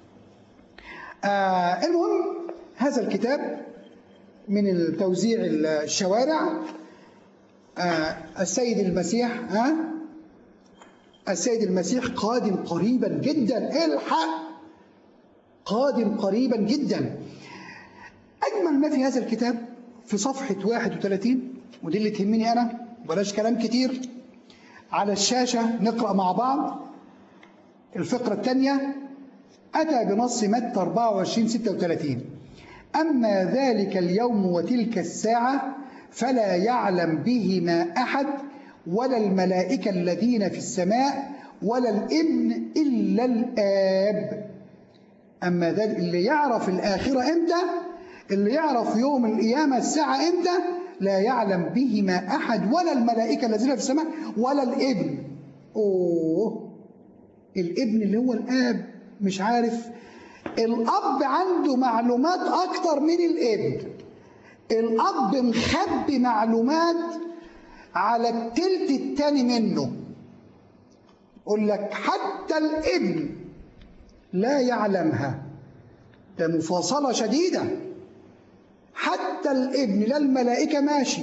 آه المهم هذا الكتاب من التوزيع الشوارع آه السيد المسيح ها السيد المسيح قادم قريبا جدا الحق قادم قريبا جدا أجمل ما في هذا الكتاب في صفحة 31 ودي اللي تهمني أنا بلاش كلام كتير على الشاشة نقرأ مع بعض الفقرة الثانية أتى بنص متى 24 36 أما ذلك اليوم وتلك الساعة فلا يعلم بهما أحد ولا الملائكة الذين في السماء ولا الابن إلا الآب أما ذلك اللي يعرف الآخرة إمتى اللي يعرف يوم القيامة الساعة إمتى لا يعلم بهما أحد ولا الملائكة الذين في السماء ولا الابن أوه الابن اللي هو الآب مش عارف الأب عنده معلومات أكتر من الابن الأب مخبي معلومات على التلت التاني منه يقول لك حتى الابن لا يعلمها ده مفاصلة شديدة حتى الابن لا الملائكة ماشي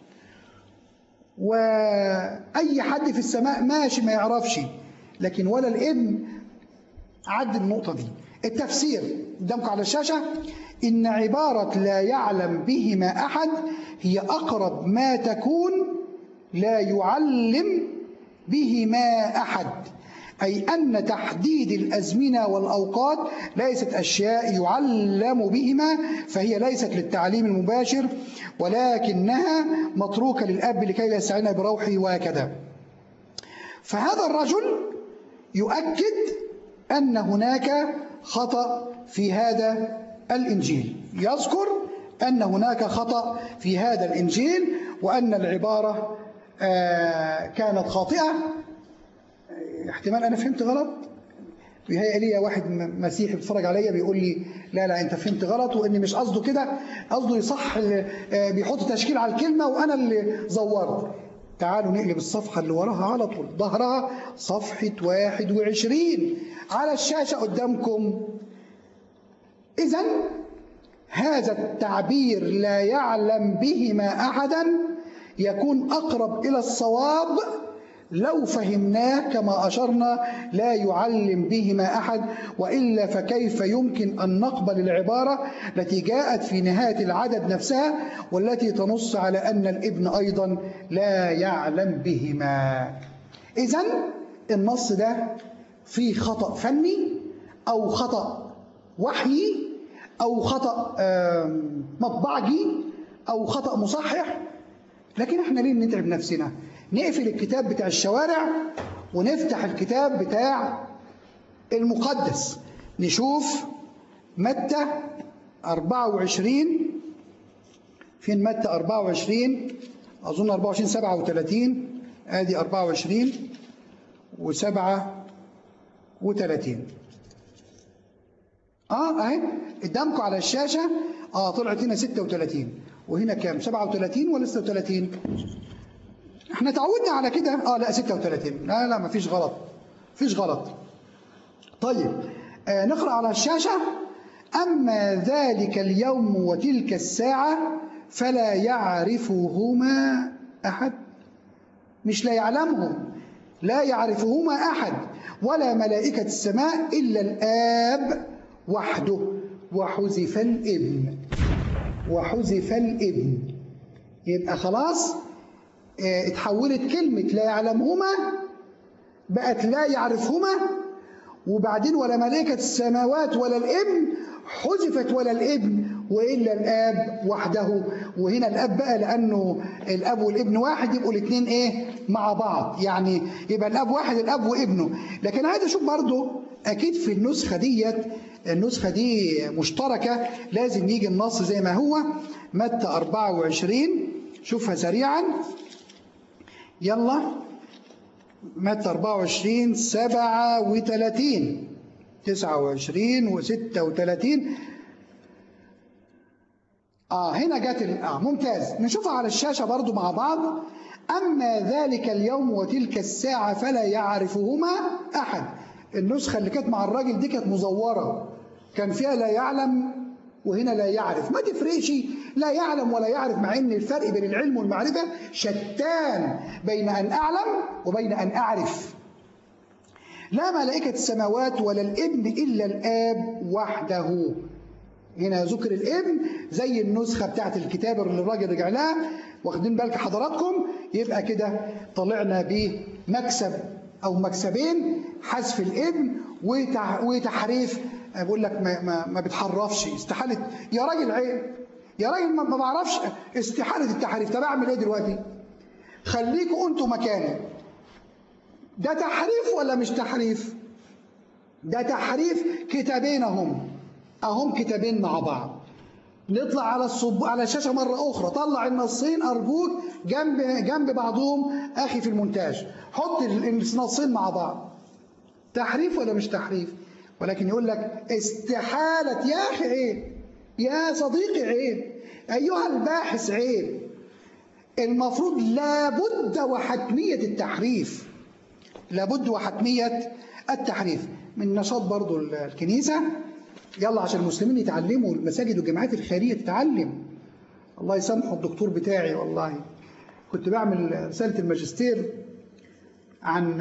وأي حد في السماء ماشي ما يعرفش لكن ولا الابن عد النقطة دي التفسير قدامكم على الشاشة إن عبارة لا يعلم بهما أحد هي أقرب ما تكون لا يعلم بهما أحد أي أن تحديد الأزمنة والأوقات ليست أشياء يعلم بهما فهي ليست للتعليم المباشر ولكنها متروكة للأب لكي لا يستعين بروحه وهكذا فهذا الرجل يؤكد أن هناك خطأ في هذا الإنجيل يذكر أن هناك خطأ في هذا الإنجيل وأن العبارة كانت خاطئة احتمال أنا فهمت غلط بيهيأ لي واحد مسيحي بيتفرج عليا بيقول لي لا لا انت فهمت غلط وان مش قصده كده قصده يصح بيحط تشكيل على الكلمه وانا اللي زورت تعالوا نقلب الصفحه اللي وراها على طول ظهرها صفحه 21 على الشاشه قدامكم اذا هذا التعبير لا يعلم بهما احدا يكون اقرب الى الصواب لو فهمناه كما أشرنا لا يعلم بهما أحد وإلا فكيف يمكن أن نقبل العبارة التي جاءت في نهاية العدد نفسها والتي تنص على أن الابن أيضا لا يعلم بهما إذا النص ده فيه خطأ فني أو خطأ وحيي أو خطأ مطبعجي أو خطأ مصحح لكن احنا ليه نتعب نفسنا نقفل الكتاب بتاع الشوارع ونفتح الكتاب بتاع المقدس نشوف متى 24 فين متى 24 أظن 24 37 آدي 24 و37 اه اهي قدامكم على الشاشة اه طلعت هنا 36 وهنا كام 37 ولا 36 احنا تعودنا على كده اه لا 36 لا لا مفيش غلط مفيش غلط طيب آه نقرا على الشاشه اما ذلك اليوم وتلك الساعه فلا يعرفهما احد مش لا يعلمهم لا يعرفهما احد ولا ملائكه السماء الا الاب وحده وحذف الابن وحذف الابن يبقى خلاص اتحولت كلمة لا يعلمهما بقت لا يعرفهما وبعدين ولا ملائكة السماوات ولا الابن حذفت ولا الابن وإلا الآب وحده وهنا الآب بقى لأنه الأب والابن واحد يبقوا الاثنين إيه مع بعض يعني يبقى الأب واحد الأب وابنه لكن عايز أشوف برضه أكيد في النسخة ديت النسخة دي مشتركة لازم يجي النص زي ما هو متى 24 شوفها سريعا يلا متى 24 37 29 و 36 اه هنا جت اه ممتاز نشوفها على الشاشه برضو مع بعض اما ذلك اليوم وتلك الساعه فلا يعرفهما احد النسخه اللي كانت مع الراجل دي كانت مزوره كان فيها لا يعلم وهنا لا يعرف ما تفرقش لا يعلم ولا يعرف مع ان الفرق بين العلم والمعرفه شتان بين ان اعلم وبين ان اعرف لا ملائكه السماوات ولا الابن الا الاب وحده هنا ذكر الابن زي النسخة بتاعت الكتاب اللي الراجل رجع لها واخدين بالك حضراتكم يبقى كده طلعنا بمكسب أو مكسبين حذف الابن وتحريف بقول لك ما, ما, ما بتحرفش استحالة يا راجل عيب يا راجل ما بعرفش استحالة التحريف طب أعمل إيه دلوقتي؟ خليكوا أنتوا مكاني ده تحريف ولا مش تحريف؟ ده تحريف كتابين هم اهم كتابين مع بعض نطلع على الصب على الشاشه مره اخرى طلع النصين ارجوك جنب جنب بعضهم اخي في المونتاج حط النصين مع بعض تحريف ولا مش تحريف ولكن يقول لك استحاله يا اخي عيب يا صديقي عيب ايها الباحث عيب المفروض لابد وحتميه التحريف لابد وحتميه التحريف من نشاط برضو الكنيسه يلا عشان المسلمين يتعلموا المساجد والجامعات الخيرية تتعلم الله يسامحه الدكتور بتاعي والله كنت بعمل رسالة الماجستير عن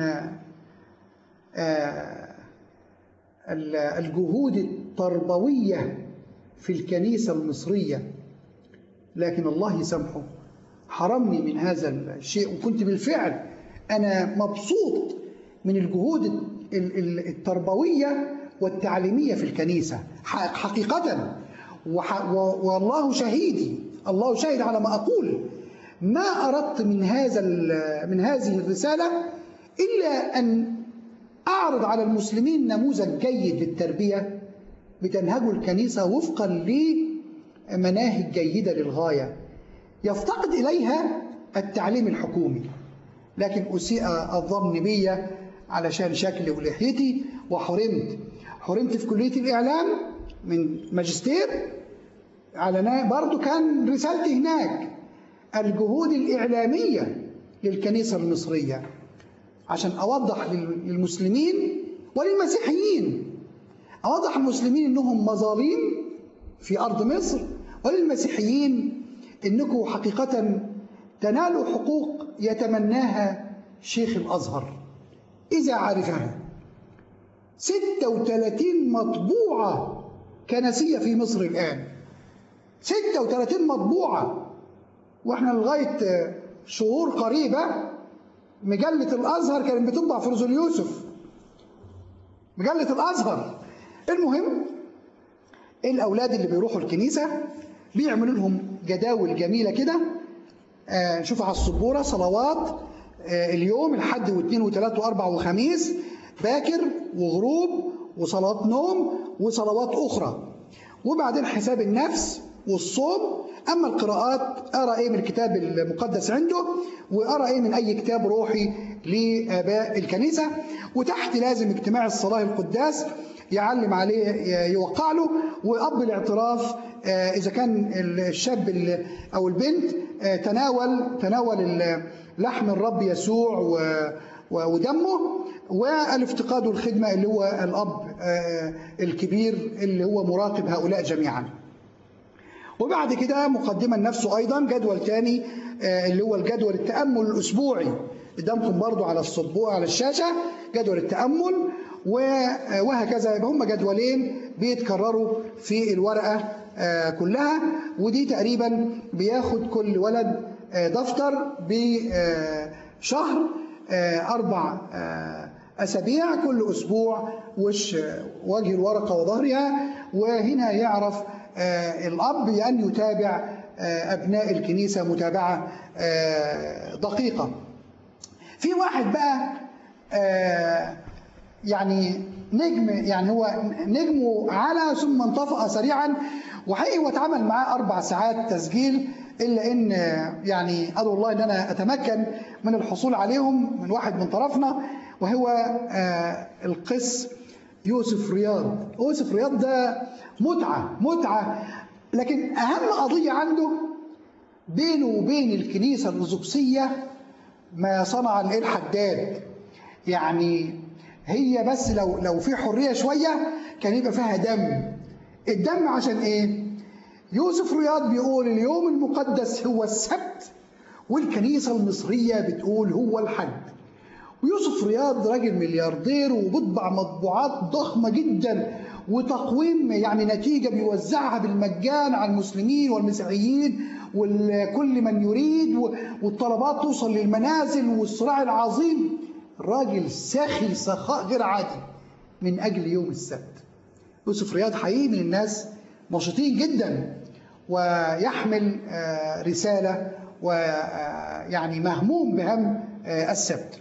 الجهود التربوية في الكنيسة المصرية لكن الله يسامحه حرمني من هذا الشيء وكنت بالفعل أنا مبسوط من الجهود التربوية والتعليمية في الكنيسة حقيقة والله شهيدي الله شاهد على ما أقول ما أردت من هذا من هذه الرسالة إلا أن أعرض على المسلمين نموذج جيد للتربية بتنهجه الكنيسة وفقا لمناهج جيدة للغاية يفتقد إليها التعليم الحكومي لكن أسيء الظن بي علشان شكلي ولحيتي وحرمت حرمت في كلية الإعلام من ماجستير على برضو كان رسالتي هناك الجهود الإعلامية للكنيسة المصرية عشان أوضح للمسلمين وللمسيحيين أوضح المسلمين إنهم مظالم في أرض مصر وللمسيحيين إنكم حقيقة تنالوا حقوق يتمناها شيخ الأزهر إذا عرفها 36 مطبوعة كنسية في مصر الآن 36 مطبوعة واحنا لغاية شهور قريبة مجلة الأزهر كانت بتطبع في رزول يوسف مجلة الأزهر المهم الأولاد اللي بيروحوا الكنيسة بيعملوا لهم جداول جميلة كده آه شوف على السبورة صلوات آه اليوم الحد واثنين وثلاث واربع وخميس باكر وغروب وصلوات نوم وصلوات أخرى وبعدين حساب النفس والصوم أما القراءات أرى إيه من الكتاب المقدس عنده وأرى إيه من أي كتاب روحي لآباء الكنيسة وتحت لازم اجتماع الصلاة القداس يعلم عليه يوقع له وأب الاعتراف إذا كان الشاب أو البنت تناول تناول لحم الرب يسوع ودمه والافتقاد والخدمة اللي هو الأب الكبير اللي هو مراقب هؤلاء جميعا وبعد كده مقدما نفسه أيضا جدول تاني اللي هو الجدول التأمل الأسبوعي قدامكم برضو على السطبوع على الشاشة جدول التأمل وهكذا يبقى هم جدولين بيتكرروا في الورقة كلها ودي تقريبا بياخد كل ولد دفتر بشهر أربع أسابيع كل أسبوع وش وجه الورقة وظهرها وهنا يعرف آه، الأب أن يتابع آه، أبناء الكنيسة متابعة آه، دقيقة في واحد بقى آه، يعني نجم يعني هو نجمه على ثم انطفأ سريعا وحقيقي هو اتعمل معاه أربع ساعات تسجيل إلا إن آه، يعني أدعو الله إن أنا أتمكن من الحصول عليهم من واحد من طرفنا وهو آه، القس يوسف رياض يوسف رياض ده متعة متعة لكن أهم قضية عنده بينه وبين الكنيسة الأرثوذكسية ما صنع الإيه حداد يعني هي بس لو لو في حرية شوية كان يبقى فيها دم الدم عشان إيه؟ يوسف رياض بيقول اليوم المقدس هو السبت والكنيسة المصرية بتقول هو الحد ويوسف رياض راجل ملياردير وبيطبع مطبوعات ضخمة جدا وتقويم يعني نتيجة بيوزعها بالمجان على المسلمين والمسيحيين وكل من يريد والطلبات توصل للمنازل والصراع العظيم الراجل ساخي سخاء غير عادي من أجل يوم السبت يوسف رياض حقيقي من الناس نشيطين جدا ويحمل آه، رسالة ويعني مهموم بهم آه، السبت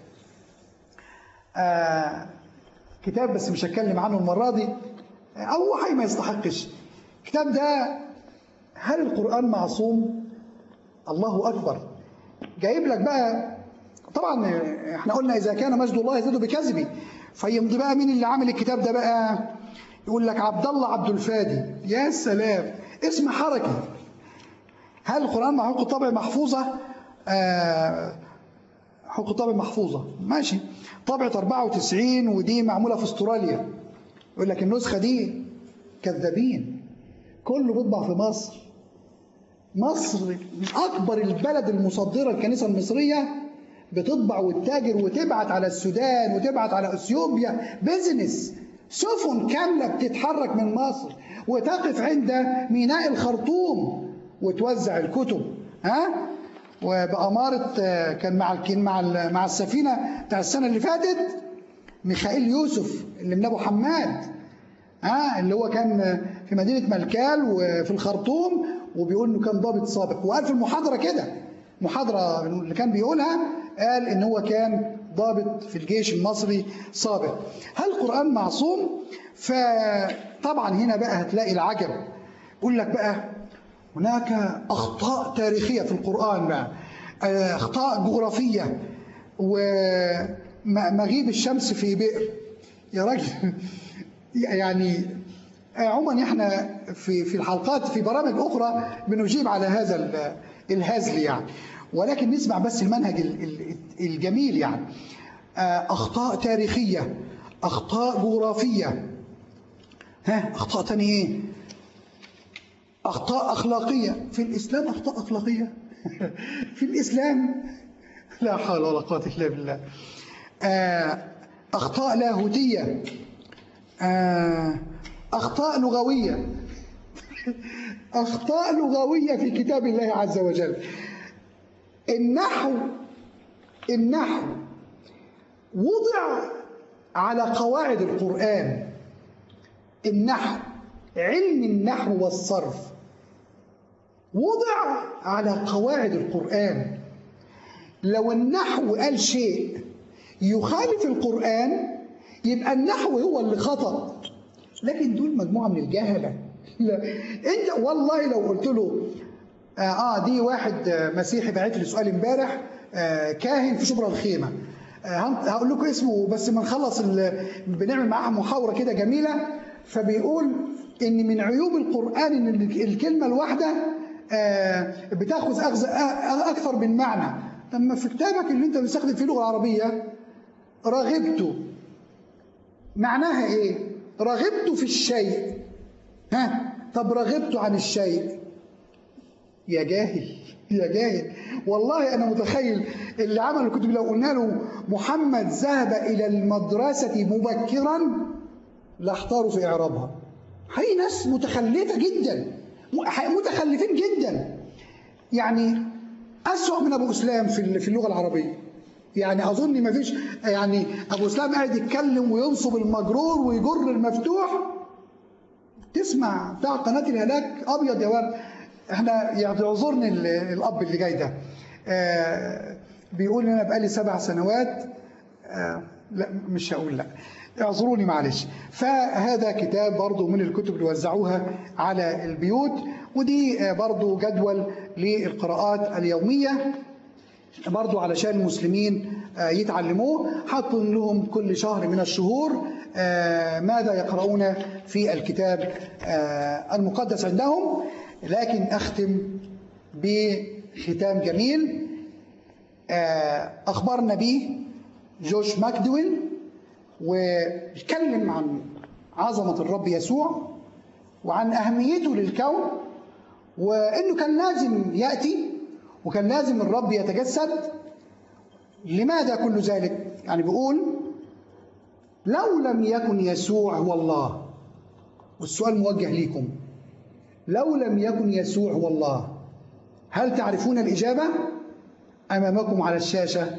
آه، كتاب بس مش هتكلم عنه المرة دي أو حي ما يستحقش الكتاب ده هل القرآن معصوم؟ الله أكبر جايب لك بقى طبعا احنا قلنا إذا كان مجد الله يزيد بكذبه فيمضي بقى مين اللي عامل الكتاب ده بقى يقول لك عبد الله عبد الفادي يا سلام اسم حركي هل القرآن مع حقوق الطبع محفوظة؟ آه حقوق الطبع محفوظة ماشي طبعة 94 ودي معمولة في استراليا يقول لك النسخة دي كذابين كله بيطبع في مصر مصر من أكبر البلد المصدرة الكنيسة المصرية بتطبع وتتاجر وتبعت على السودان وتبعت على اثيوبيا بيزنس سفن كاملة بتتحرك من مصر وتقف عند ميناء الخرطوم وتوزع الكتب ها وبأمارة آه، كان مع الكن مع ال- مع السفينة بتاع السنة اللي فاتت ميخائيل يوسف اللي من أبو حماد ها اللي هو كان في مدينة ملكال وفي الخرطوم وبيقول إنه كان ضابط سابق وقال في المحاضرة كده محاضرة اللي كان بيقولها قال إن هو كان ضابط في الجيش المصري سابق هل القرآن معصوم؟ فطبعا هنا بقى هتلاقي العجب يقول لك بقى هناك أخطاء تاريخية في القرآن بقى آه، أخطاء جغرافية ومغيب الشمس في بئر يا راجل يعني عموما احنا في في الحلقات في برامج اخرى بنجيب على هذا ال- الهزل يعني ولكن نسمع بس المنهج ال- ال- الجميل يعني آه، اخطاء تاريخيه اخطاء جغرافيه ها اخطاء تاني ايه أخطاء أخلاقية في الإسلام أخطاء أخلاقية في الإسلام لا حول ولا قوة إلا بالله آه، أخطاء لاهوتية آه، أخطاء لغوية أخطاء لغوية في كتاب الله عز وجل النحو النحو وضع على قواعد القرآن النحو علم النحو والصرف وضع على قواعد القرآن لو النحو قال شيء يخالف القرآن يبقى النحو هو اللي خطأ لكن دول مجموعة من الجهلة لا انت والله لو قلت له آه, اه دي واحد آه، مسيحي بعت لي سؤال امبارح آه كاهن في شبرا الخيمه آه هن- هقول لكم اسمه بس ما نخلص ال- بنعمل معاه محاوره كده جميله فبيقول ان من عيوب القران ان ال- الكلمه الواحده آه بتاخذ اخذ آه، اكثر من معنى لما في كتابك اللي انت بتستخدم فيه اللغه العربيه رغبت معناها ايه رغبت في الشيء ها طب رغبت عن الشيء يا جاهل يا جاهل والله انا متخيل اللي عمل الكتب لو قلنا له محمد ذهب الى المدرسه مبكرا لاحتاروا في اعرابها هي ناس متخلفه جدا م- متخلفين جدا يعني اسوأ من ابو اسلام في ال- في اللغه العربيه يعني اظن ما فيش يعني ابو اسلام قاعد يتكلم وينصب المجرور ويجر المفتوح تسمع بتاع قناه الهلاك ابيض يا ورد احنا يعذرني ال- الاب اللي جاي ده آه بيقول انا بقالي سبع سنوات آه لا مش هقول لا اعذروني معلش فهذا كتاب برضو من الكتب اللي وزعوها على البيوت ودي آه برضو جدول للقراءات اليوميه برضو علشان المسلمين آه، يتعلموه حاطين لهم كل شهر من الشهور آه، ماذا يقرؤون في الكتاب آه، المقدس عندهم لكن أختم بختام جميل آه، أخبرنا به جوش ماكدويل ويتكلم عن عظمة الرب يسوع وعن أهميته للكون وإنه كان لازم يأتي وكان لازم الرب يتجسد لماذا كل ذلك؟ يعني بيقول لو لم يكن يسوع هو الله والسؤال موجه ليكم لو لم يكن يسوع هو الله هل تعرفون الإجابة؟ أمامكم على الشاشة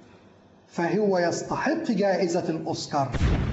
فهو يستحق جائزة الأوسكار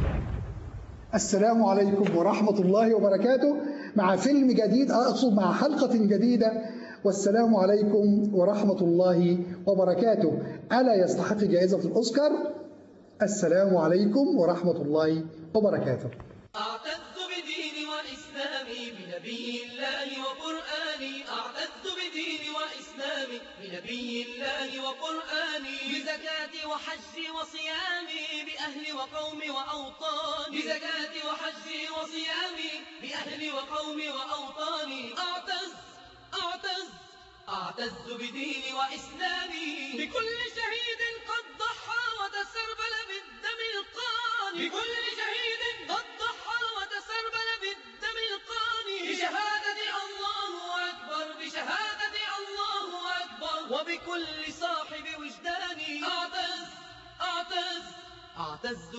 السلام عليكم ورحمة الله وبركاته مع فيلم جديد أقصد مع حلقة جديدة والسلام عليكم ورحمة الله وبركاته ألا يستحق جائزة الأوسكار السلام عليكم ورحمة الله وبركاته أعتز بديني وإسلامي بنبي الله وقرآني أعتز بديني وإسلامي بنبي الله وقرآني بزكاتي وحجي وصيامي بأهلي وقومي وأوطاني بزكاتي وحجي وصيامي بأهلي وقومي وأوطاني أعتز أعتز أعتز بديني وإسلامي بكل شهيد قد ضحى وتسربل بالدم القاني بكل شهيد قد ضحى وتسربل بالدم القاني بشهادة الله أكبر بشهادة الله أكبر وبكل صاحب وجداني أعتز أعتز أعتز